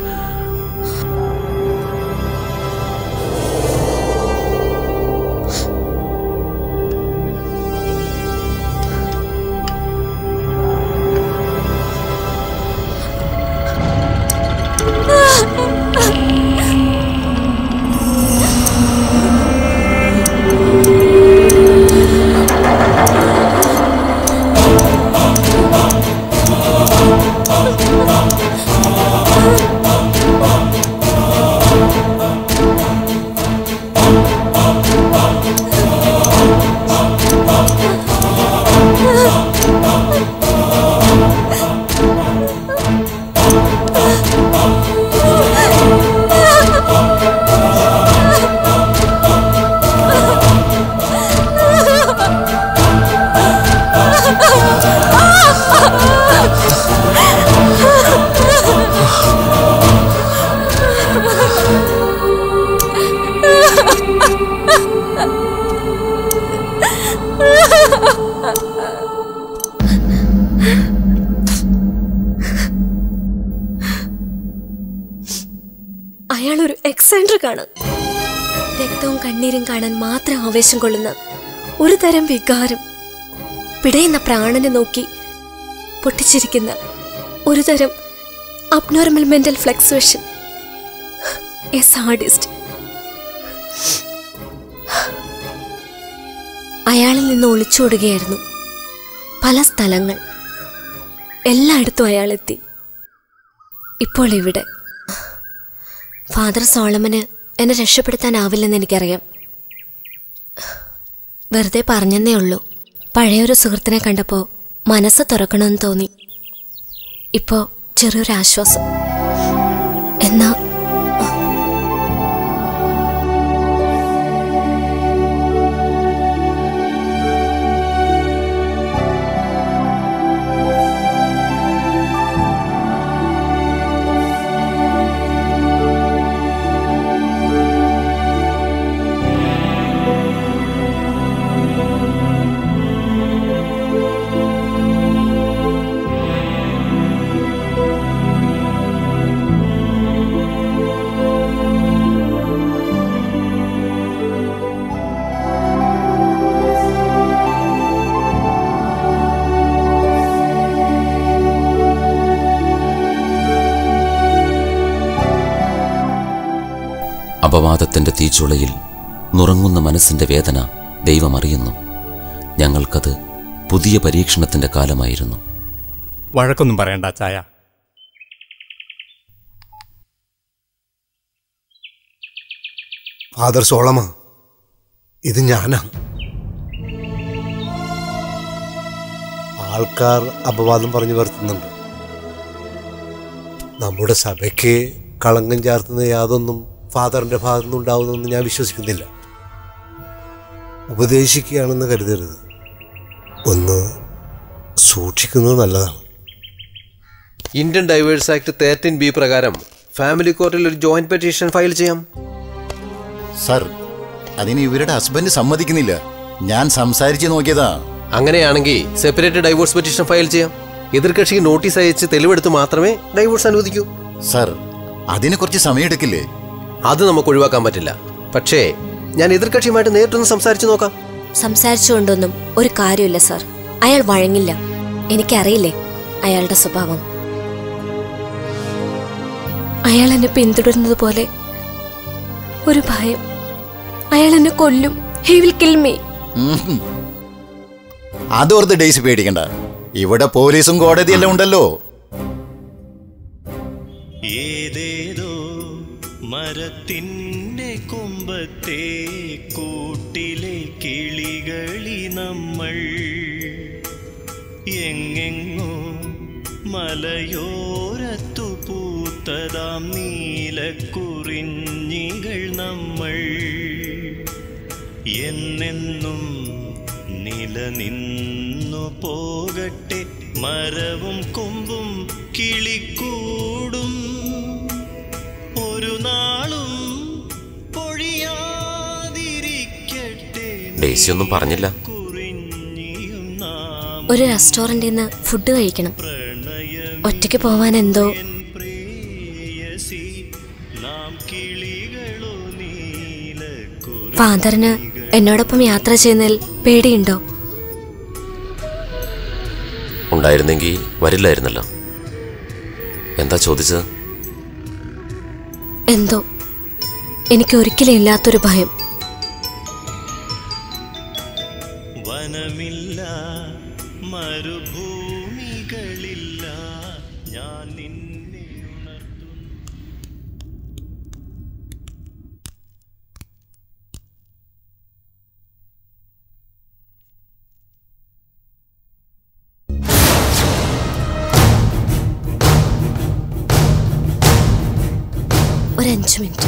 Speaker 19: അയാൾ ഒരു എക്സെൻട്രിക്കാണ് രക്തവും കണ്ണീരും കാണാൻ മാത്രം ആവേശം കൊള്ളുന്ന ഒരു തരം വികാരം പിടയുന്ന പ്രാണനെ നോക്കി പൊട്ടിച്ചിരിക്കുന്ന ഒരു തരം abnormal mental fluctuation a sadist അയാളിൽ നിന്ന് ഒളിച്ചോടുകയായിരുന്നു പല സ്ഥലങ്ങൾ എല്ലായിടത്തും അയാൾ എത്തി ഇപ്പോൾ ഇവിടെ ഫാദർ സോളമന് എന്നെ രക്ഷപ്പെടുത്താനാവില്ലെന്ന് എനിക്കറിയാം വെറുതെ പറഞ്ഞെന്നേ ഉള്ളൂ പഴയൊരു സുഹൃത്തിനെ കണ്ടപ്പോൾ മനസ്സ് തുറക്കണമെന്ന് തോന്നി ഇപ്പോൾ ചെറിയൊരു ആശ്വാസം എന്നാ
Speaker 2: അപവാദത്തിന്റെ തീച്ചുളയിൽ നുറങ്ങുന്ന മനസ്സിന്റെ വേദന ദൈവമറിയുന്നു ഞങ്ങൾക്കത് പുതിയ പരീക്ഷണത്തിന്റെ കാലമായിരുന്നു
Speaker 20: വഴക്കൊന്നും പറയണ്ട ചായ
Speaker 3: ഫാദർ സോളമ ഇത് ഞാനാ ആൾക്കാർ അപവാദം പറഞ്ഞു വരുത്തുന്നുണ്ട് നമ്മുടെ സഭയ്ക്ക് കളങ്കം ചാർത്തുന്ന യാതൊന്നും ഫാദറിന്റെ ഭാഗത്തു നിന്നുണ്ടാവുമെന്ന് ഞാൻ വിശ്വസിക്കുന്നില്ല ഉപദേശിക്കുകയാണെന്ന് കരുതരുത് ഒന്ന് സൂക്ഷിക്കുന്നത് നല്ലതാണ്
Speaker 8: Indian divorce act thirteen B പ്രകാരം ഫാമിലി കോർട്ടിൽ ഒരു ജോയിന്റ് പെറ്റീഷൻ ഫയൽ ചെയ്യാം
Speaker 18: സർ അതിന് ഇവരുടെ ഹസ്ബൻഡ് സമ്മതിക്കുന്നില്ല ഞാൻ സംസാരിച്ച് നോക്കിയതാ
Speaker 8: അങ്ങനെയാണെങ്കിൽ സെപ്പറേറ്റ് ഡൈവോഴ്സ് പെറ്റീഷൻ ഫയൽ ചെയ്യാം എതിർകക്ഷിക്ക് നോട്ടീസ് അയച്ച് തെളിവെടുത്ത് മാത്രമേ ഡൈവോഴ്സ് അനുവദിക്കൂ
Speaker 18: സർ അതിന് കുറച്ച് സമയമെടുക്കില്ലേ
Speaker 8: അത് നമുക്ക് ഒഴിവാക്കാൻ പറ്റില്ല പക്ഷേ ഞാൻ എതിർകക്ഷിയുമായിട്ട് നേരിട്ടൊന്ന് സംസാരിച്ചു നോക്കാം
Speaker 19: സംസാരിച്ചുകൊണ്ടൊന്നും ഒരു കാര്യമില്ല സാർ അയാൾ വഴങ്ങില്ല എനിക്കറിയില്ലേ അയാളുടെ സ്വഭാവം അയാൾ എന്നെ പിന്തുടരുന്നത് പോലെ ഒരു ഭയം അയാൾ എന്നെ കൊല്ലും ഹി വിൽ കിൽ മീ
Speaker 18: ഉം. അതോർത്ത് ഡേയ്സ് പേടിക്കണ്ട ഇവിടെ പോലീസും കോടതിയെല്ലാം ഉണ്ടല്ലോ
Speaker 13: ഏതേതോ മരത്തിൻ്റെ കൊമ്പത്തെ കൂട്ടിലെ കിളികളി നമ്മൾ എങ്ങെങ്ങോ മലയോരത്തു പൂത്തതാം നീലക്കുറിഞ്ഞികൾ നമ്മൾ എന്നെന്നും നിലനിന്നു പോകട്ടെ മരവും കൊമ്പും കിളിക്കൂടും ഒരു നാളും പൊഴിയാതിരിക്കട്ടെ
Speaker 2: ഡേസി ഒന്നും പറഞ്ഞില്ല
Speaker 19: ഒരു റെസ്റ്റോറൻറ്റിൽ നിന്ന് ഫുഡ് കഴിക്കണം ഒറ്റയ്ക്ക് പോവാൻ എന്തോ ഫാദറിന് എന്നോടൊപ്പം യാത്ര ചെയ്യുന്നതിൽ പേടിയുണ്ടോ
Speaker 2: ഉണ്ടായിരുന്നെങ്കിൽ വരില്ലായിരുന്നല്ലോ എന്താ ചോദിച്ചത്
Speaker 19: എന്തോ എനിക്ക് ഒരിക്കലും ഇല്ലാത്തൊരു ഭയം
Speaker 13: വനമില്ല മരുഭൂമികളില്ല ഞാൻ നിന്നെ
Speaker 19: ഒരു അഞ്ച് മിനിറ്റ്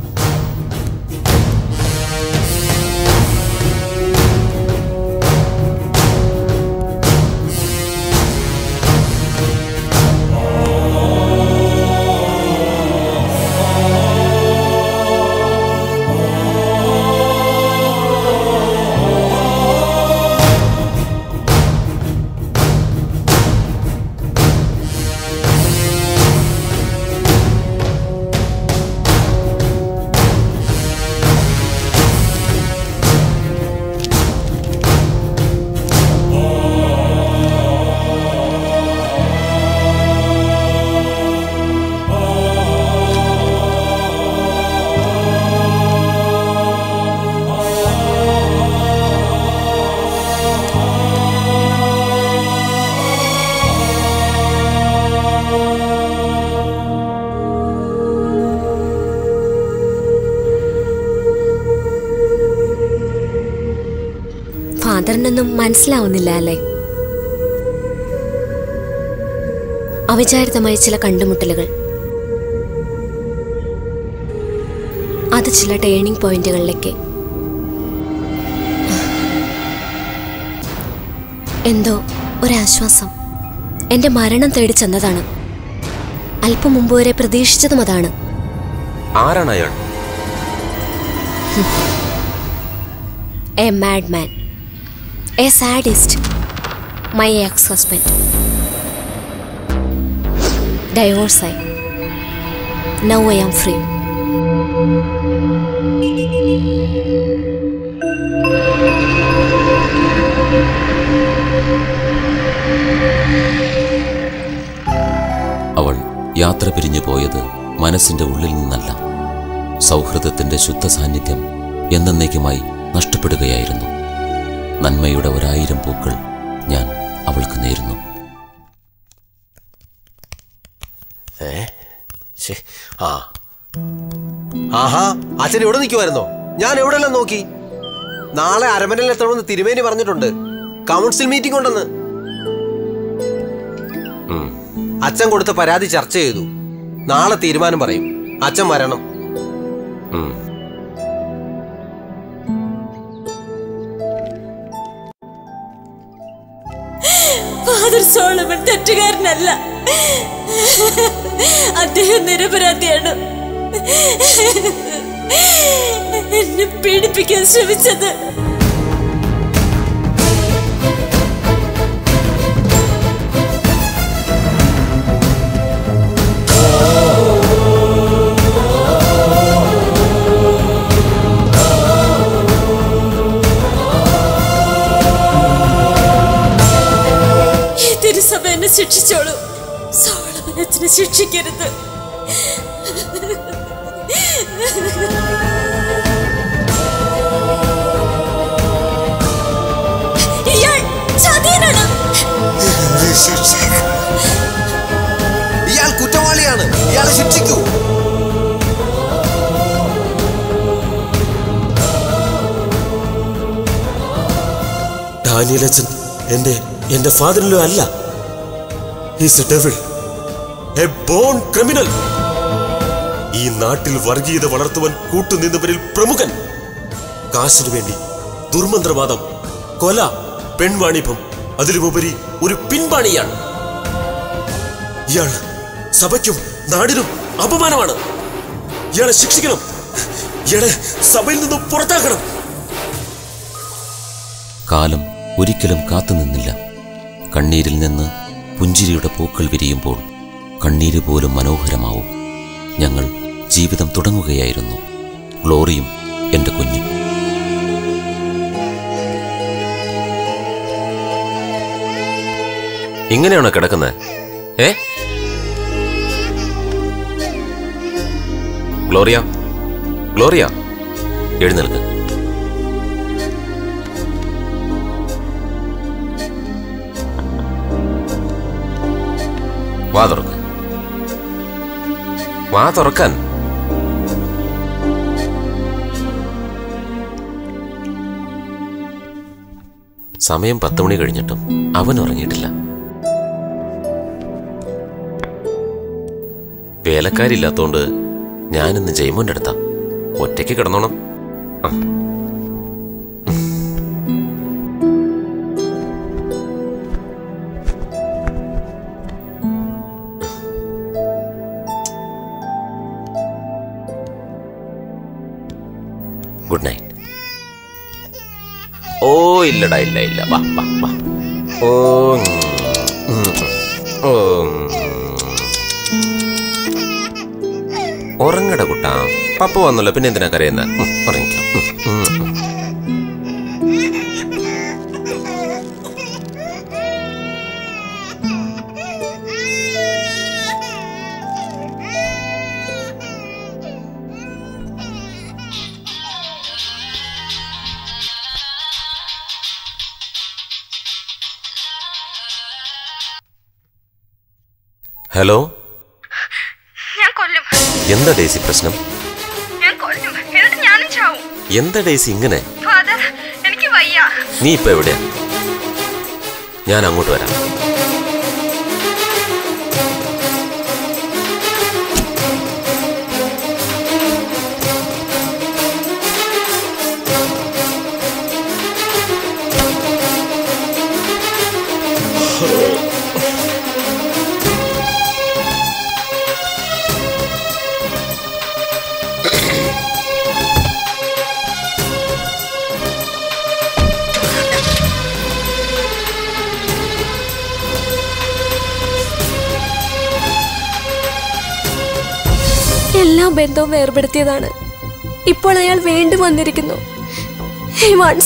Speaker 19: ഫാദറിനൊന്നും മനസ്സിലാവുന്നില്ല അല്ലേ അവിചാരിതമായ ചില കണ്ടുമുട്ടലുകൾ അത് ചില ടേണിംഗ് പോയിന്റുകളിലേക്ക് എന്തോ ഒരാശ്വാസം എന്റെ മരണം തേടി ചെന്നതാണ് അല്പം മുമ്പ് വരെ പ്രതീക്ഷിച്ചതും അതാണ്
Speaker 2: ആരാണ് അയാൾ
Speaker 19: a mad man a sadist my ex husband ഡൈവോഴ്സായി നൗ ഐ ആം ഫ്രീ
Speaker 2: അവൾ യാത്ര പിരിഞ്ഞു പോയത് മനസ്സിന്റെ ഉള്ളിൽ നിന്നല്ല സൗഹൃദത്തിന്റെ ശുദ്ധ സാന്നിധ്യം എന്നേക്കുമായി നഷ്ടപ്പെടുകയായിരുന്നു നന്മയുടെ ഒരായിരം പൂക്കൾ ഞാൻ അവൾക്ക് നേരുന്നു
Speaker 8: ഏ ശ്ശേ, ആ ആഹാ അച്ഛൻ എവിടെ നിൽക്കുമായിരുന്നോ ഞാൻ എവിടെല്ലാം നോക്കി നാളെ അരമനയിൽ എത്തണമെന്ന് തിരുമേനി പറഞ്ഞിട്ടുണ്ട് കൗൺസിൽ മീറ്റിംഗ് ഉണ്ടെന്ന് അച്ഛൻ കൊടുത്ത പരാതി ചർച്ച ചെയ്തു നാളെ തീരുമാനം പറയും അച്ഛൻ വരണം
Speaker 10: ഫാദർ സോളമൻ തെറ്റുകാരനല്ല അദ്ദേഹം നിരപരാധിയാണ് എന്നെ പീഡിപ്പിക്കാൻ ശ്രമിച്ചത് ഈ തിരുസഭ എന്നെ ശിക്ഷിച്ചോളൂ സോളമൻ അച്ഛനെ ശിക്ഷിക്കരുത് ഇയാൾ ചതിയനാണ്
Speaker 8: ഇയാൾ കുറ്റവാളിയാണ് ഇയാളെ ശിക്ഷിക്കൂ
Speaker 21: ഡാനിയലച്ചൻ എന്റെ എന്റെ ഫാദറിലോ അല്ല is a devil a born criminal ഈ നാട്ടിൽ വർഗീയത വളർത്തുവാൻ കൂട്ടുനിന്നവരിൽ പ്രമുഖൻ കാശിനു വേണ്ടി ദുർമന്ത്രവാദം കൊല പെൺവാണിഭം അതിലുമുപരി ഒരു പിൻവാണിയാണ് ഇയാൾ സഭയ്ക്കും നാടിനും അപമാനമാണ് ഇയാളെ ശിക്ഷിക്കണം ഇയാളെ സഭയിൽ നിന്നും പുറത്താക്കണം
Speaker 2: കാലം ഒരിക്കലും കാത്തുനിന്നില്ല കണ്ണീരിൽ നിന്ന് പുഞ്ചിരിയുടെ പൂക്കൾ വിരിയുമ്പോൾ കണ്ണീര് പോലും മനോഹരമാവും ഞങ്ങൾ ജീവിതം തുടങ്ങുകയായിരുന്നു ഗ്ലോറിയും എൻ്റെ കുഞ്ഞും
Speaker 7: ഇങ്ങനെയാണോ കിടക്കുന്നത് ഏ ഗ്ലോറിയ ഗ്ലോറിയ എഴുന്നേൽക്ക് വാ തുറക്ക് വാ തുറക്കാൻ സമയം പത്ത് മണി കഴിഞ്ഞിട്ടും അവൻ ഉറങ്ങിയിട്ടില്ല വേലക്കാരില്ലാത്തോണ്ട് ഞാനിന്ന് ജയ്മോന്റെ അടുത്താ ഒറ്റയ്ക്ക് കിടന്നോണം ആ. ഗുഡ് നൈറ്റ് ഓ ഇല്ലടാ ഇല്ല ഇല്ല വാ വാ വാ ഓ ഉം, ഉം, ഓ ഉം. ഉറങ്ങട കുട്ടാ പപ്പ വന്നല്ലോ പിന്നെ എന്തിനാ കരയുന്നത് ഉം, ഉറങ്ങിക്കോ ഉം, ഉം, ഉം. ഹലോ
Speaker 17: ഞാൻ കൊല്ലും
Speaker 7: എന്താ ഡേസി പ്രശ്നം
Speaker 17: ഞാൻ കൊല്ലും എന്നിട്ട് ഞാനും ചാവും
Speaker 7: എന്താ ഡേസി ഇങ്ങനെ
Speaker 17: ഫാദർ എനിക്ക് വയ്യ
Speaker 7: നീ ഇപ്പൊ എവിടെയാ ഞാൻ അങ്ങോട്ട് വരാം
Speaker 19: എല്ലാ ബന്ധവും വേർപെടുത്തിയതാണ് ഇപ്പോൾ അയാൾ വീണ്ടും വന്നിരിക്കുന്നു He wants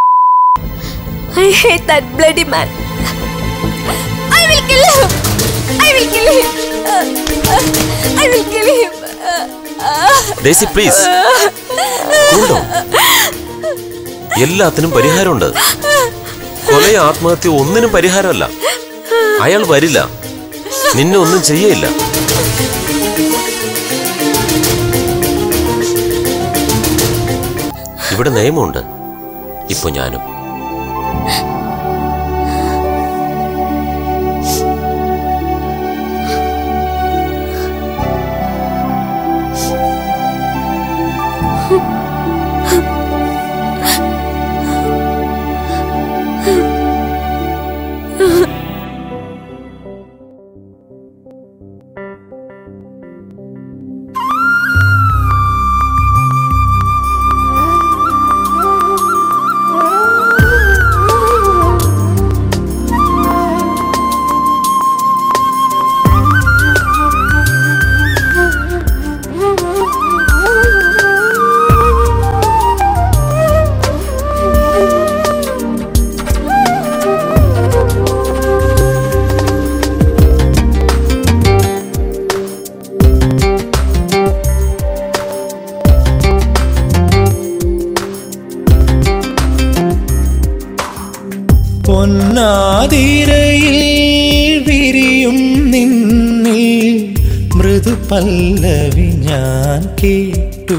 Speaker 19: I hate that bloody man. I will kill him. I will kill him. I will kill him.
Speaker 7: Daisy please Cool down. എല്ലാത്തിനും പരിഹാരമുണ്ട് കൊലയും ആത്മഹത്യ ഒന്നിനും പരിഹാരമല്ല അയാൾ വരില്ല നിന്നെ ഒന്നും ചെയ്യയില്ല ഇവിടെ നിയമമുണ്ട് ഇപ്പൊ ഞാനും
Speaker 13: പൊന്നാതിരയിൽ
Speaker 1: മൃദു പല്ലവി ഞാൻ കേട്ടു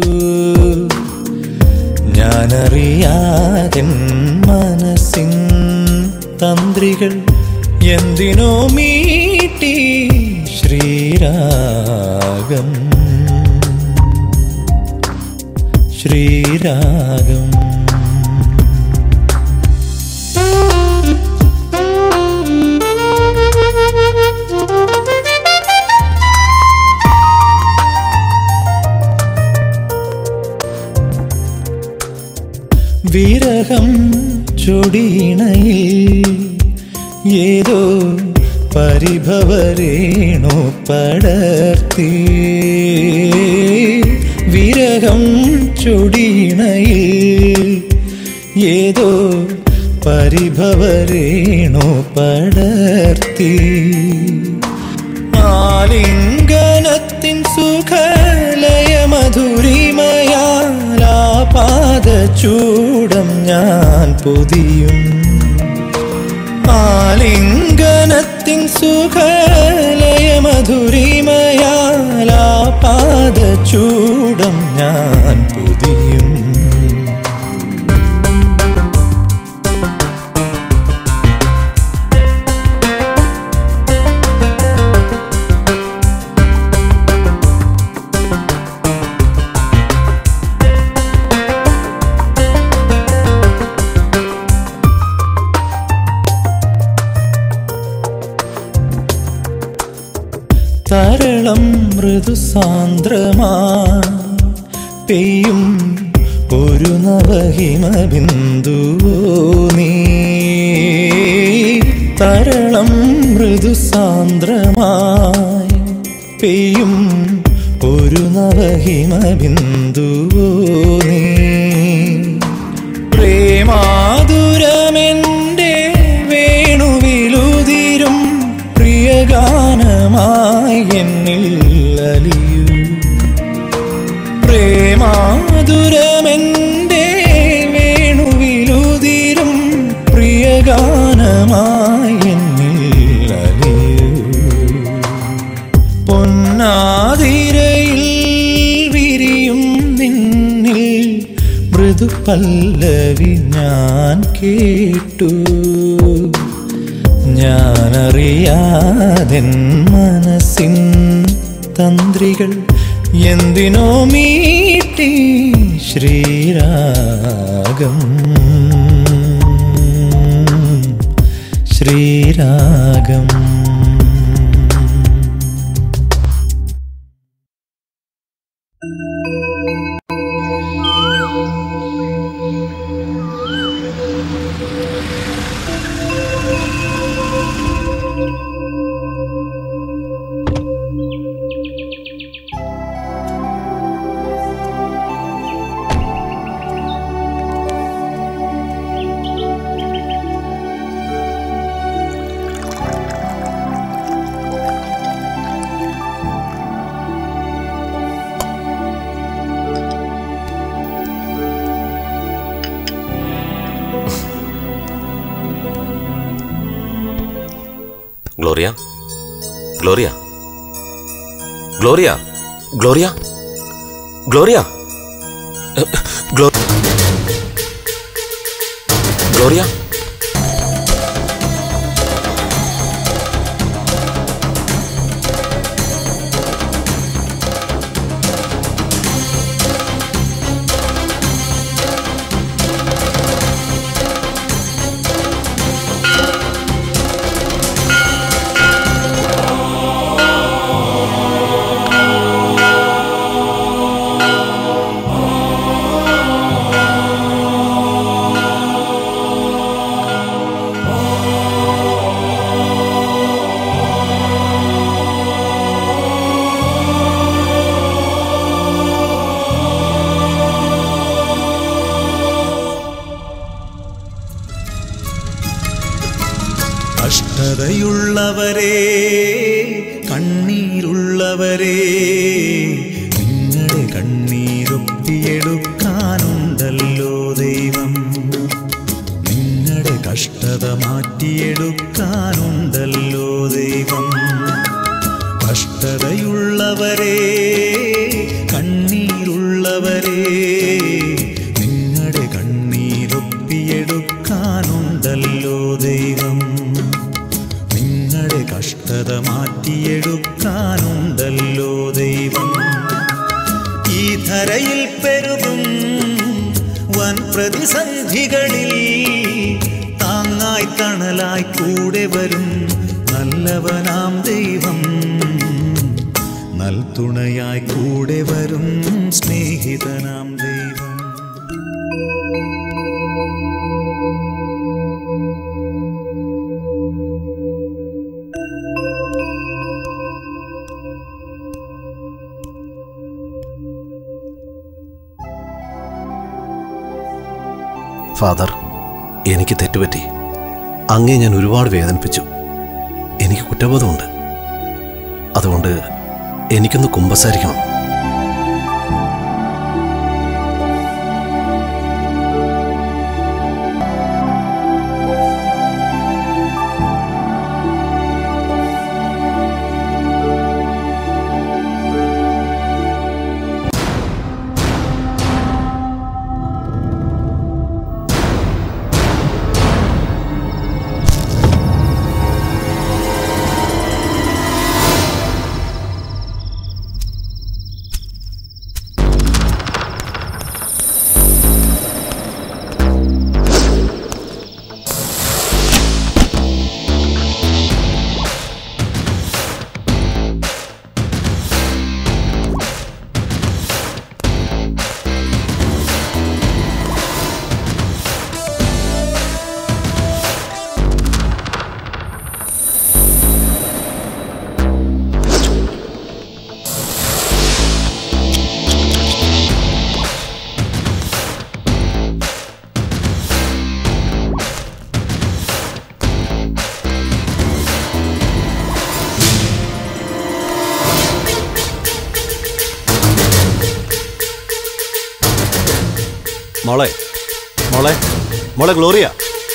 Speaker 1: ഞാനറിയാതൻ മനസ്സിൻ തന്ത്രികൾ എന്തിനോ മീട്ടി ശ്രീരാഗം ശ്രീരാഗം വിരഹം ചൊടിയിണയിൽ ഏതോ പരിഭവരേണു പടർത്തി വിരഹം ചൊടിയിണയിൽ ഏതോ പരിഭവരേണു പടർത്തി ആലിംഗനത്തിൻ സുഖലയ മധുരിമയാലാപാദ ചൂടം ഞാൻ പൊതിയും ആലിംഗനത്തിൻ സുഖലയ മധുരിമയാലാപാദ ചൂടം ഞാൻ പൊതിയും തരളം മൃദുസാന്ദ്രമാ പെയ്യും ഒരു നവഹിമ ബിന്ദുവോ നീ തരളം മൃദുസാന്ദ്രമായി പെയ്യും ഒരു നവഹിമ ബിന്ദുവോ നീ പ്രേമാതുരമെൻ്റെ വേണുവിലുതിരും പ്രിയഗാനമായി എന്നിൽ അലിയൂ പ്രേമാതുരമെൻ്റെ വേണുവിലുതിരും പ്രിയഗാനമായി എന്നിൽ അലിയൂ പൊന്നാതിരയിൽ വിരിയും നിന്നിൽ മൃദു പല്ലവി ഞാൻ കേട്ടു ഞാനറിയാതെൻ മനസ്സിൻ തന്ത്രികൾ എന്തിനോ മീട്ടി Sriragam Sriragam
Speaker 7: Gloria Gloria Gloria Gloria Gloria എ, ഗ്ലോ ഗ്ലോറിയ
Speaker 1: കഷ്ടതയുള്ളവരെ കണ്ണീരുള്ളവരെ നിങ്ങളുടെ കണ്ണീരൊപ്പിയെടുക്കാനുണ്ടല്ലോ ദൈവം നിങ്ങളുടെ കഷ്ടത മാറ്റിയെടുക്കാനുണ്ടല്ലോ ദൈവം കഷ്ടതയുള്ള
Speaker 13: കണ്ണീരുള്ളവരെ നിങ്ങളുടെ കണ്ണീരൊപ്പിയെടുക്കാനുണ്ടല്ലോ ദൈവം നിങ്ങളുടെ കഷ്ടത മാറ്റിയെടുക്കാനുണ്ടല്ലോ ദൈവം ഈ ധരയിൽ പെരുകും വൻ പ്രതിസന്ധികളിൽ താങ്ങായി തണലായി കൂടെ വരും നല്ലവനാം ദൈവം നൽതുണയായി കൂടെ വരും സ്നേഹിതനാം ദൈവം
Speaker 15: ഫാദർ എനിക്ക് തെറ്റുപറ്റി അങ്ങേ ഞാൻ ഒരുപാട് വേദനിപ്പിച്ചു എനിക്ക് കുറ്റബോധമുണ്ട് അതുകൊണ്ട് എനിക്കൊന്ന് കുമ്പസാരിക്കണം മോളെ മോളെ മോളെ ഗ്ലോറിയ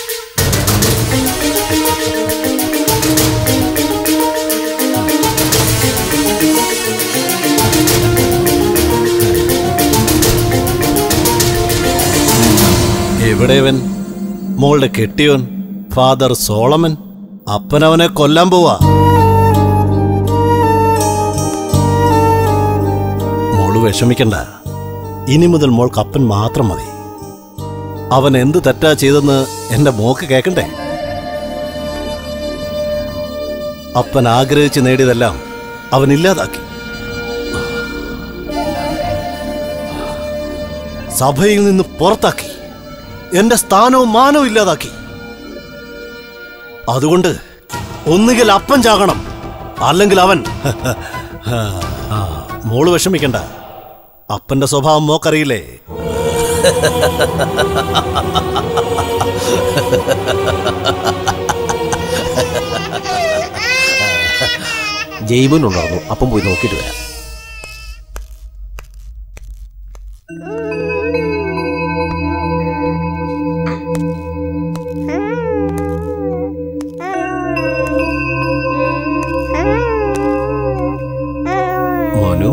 Speaker 15: എവിടെയവൻ മോളുടെ കെട്ടിയോൻ ഫാദർ സോളമൻ അപ്പനവനെ കൊല്ലാൻ പോവാ മോള് വിഷമിക്കണ്ട ഇനി മുതൽ മോൾക്ക് അപ്പൻ മാത്രം മതി അവൻ എന്ത് തെറ്റാ ചെയ്തെന്ന് എന്റെ മോക്ക് കേക്കണ്ടേ അപ്പൻ ആഗ്രഹിച്ച് നേടിയതെല്ലാം അവൻ ഇല്ലാതാക്കി സഭയിൽ നിന്ന് പുറത്താക്കി എന്റെ സ്ഥാനവും മാനവും ഇല്ലാതാക്കി അതുകൊണ്ട് ഒന്നുകിൽ അപ്പൻ ചാകണം അല്ലെങ്കിൽ അവൻ ആ, മോള് വിഷമിക്കണ്ട അപ്പന്റെ സ്വഭാവം മോക്കറിയില്ലേ
Speaker 16: ജൈവൻ ഉണർന്നു അപ്പം പോയി നോക്കിയിട്ട് വരാം
Speaker 15: മോനു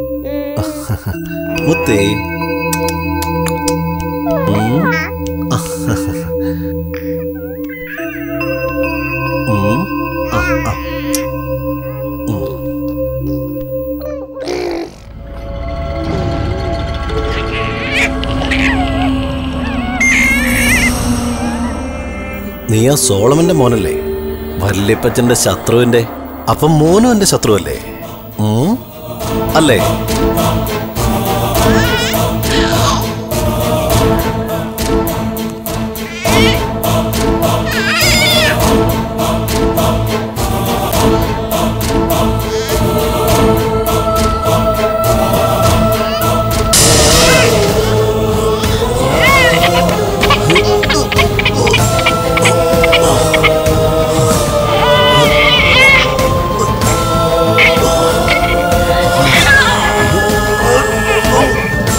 Speaker 15: മുത്തേ ഉം. ഉം. ആ, ആ. ഉം. നീ ആ സോളമന്റെ മോനല്ലേ വല്യപ്പച്ചന്റെ ശത്രുവിന്റെ അപ്പം മോനും എന്റെ ശത്രുവല്ലേ ഉം? അല്ലേ
Speaker 13: ആ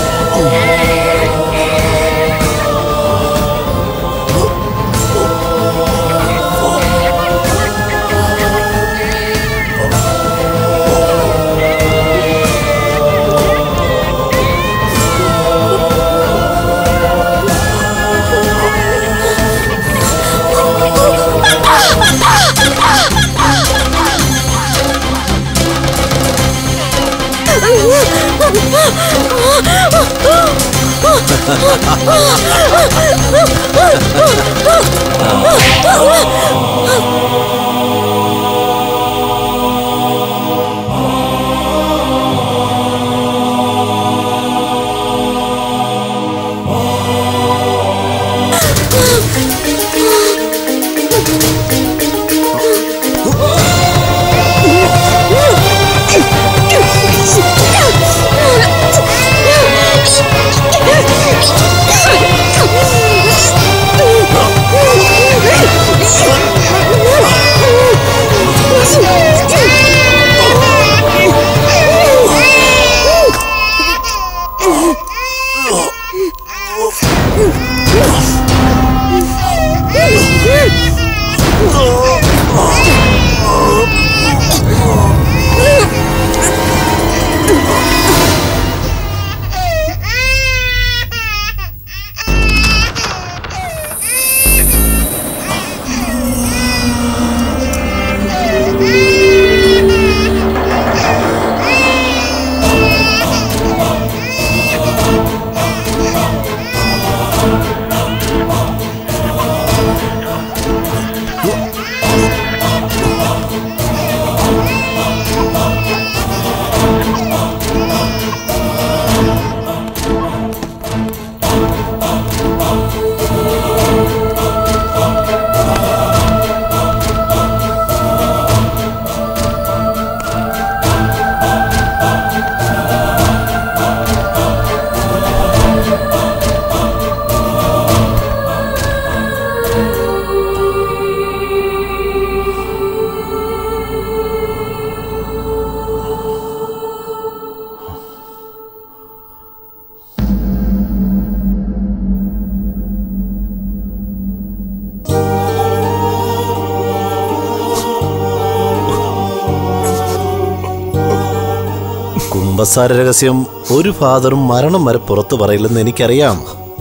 Speaker 15: കുംഭസാര രഹസ്യം ഒരു ഫാദറും മരണം വരെ പുറത്തു പറയില്ലെന്ന് എനിക്കറിയാം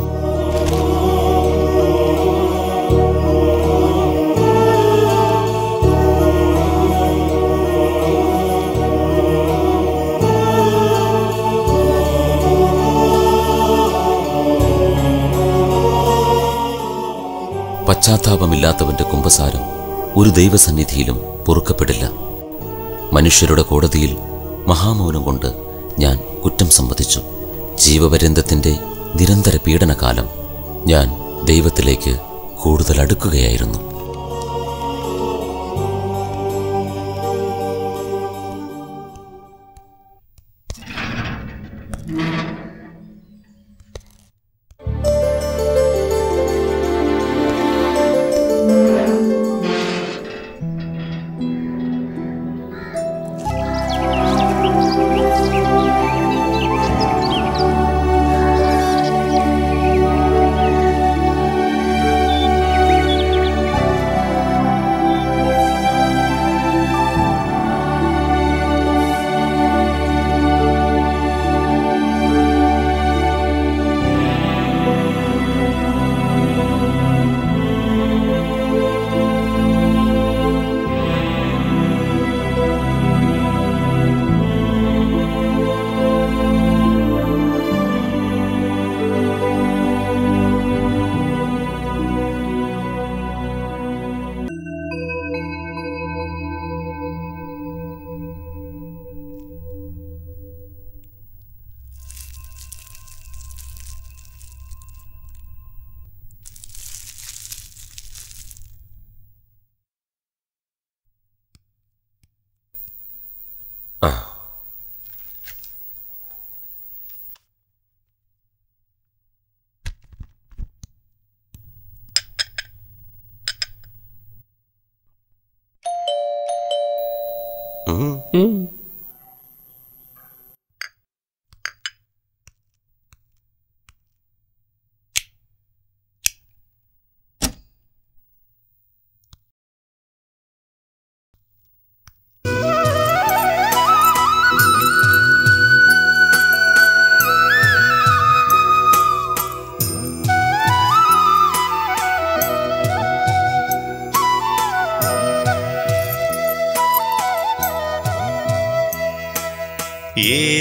Speaker 2: പശ്ചാത്താപമില്ലാത്തവന്റെ കുംഭസാരം ഒരു ദൈവസന്നിധിയിലും പൊറുക്കപ്പെടില്ല മനുഷ്യരുടെ കോടതിയിൽ മഹാമൗനം കൊണ്ട് ഞാൻ കുറ്റം സമ്മതിച്ചു ജീവപര്യന്തത്തിന്റെ നിരന്തര പീഡനകാലം ഞാൻ ദൈവത്തിലേക്ക് കൂടുതൽ അടുക്കുകയായിരുന്നു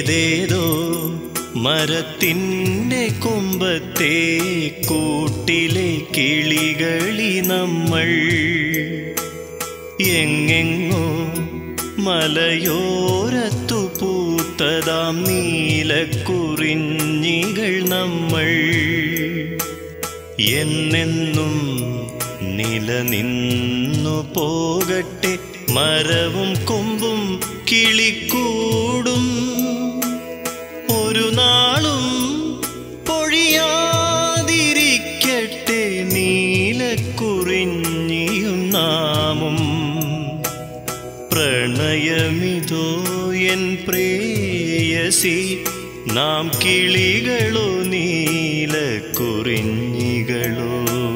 Speaker 13: ഏതേതോ മരത്തിൻ്റെ കൊമ്പത്തെ കൂട്ടിലെ കിളികളി നമ്മൾ എങ്ങെങ്ങോ മലയോരത്തു പൂത്തതാം നീലക്കുറിഞ്ഞികൾ നമ്മൾ എന്നെന്നും നിലനിന്നു പോകട്ടെ മരവും കൊമ്പും കിളിക്കൂടും ഒരു നാളും പൊഴിയാതിരിക്കട്ടെ നീലക്കുറിഞ്ഞിയും നാമും പ്രണയമിതോ എൻ പ്രേയസി നാം കിളികളോ നീലക്കുറിഞ്ഞികളോ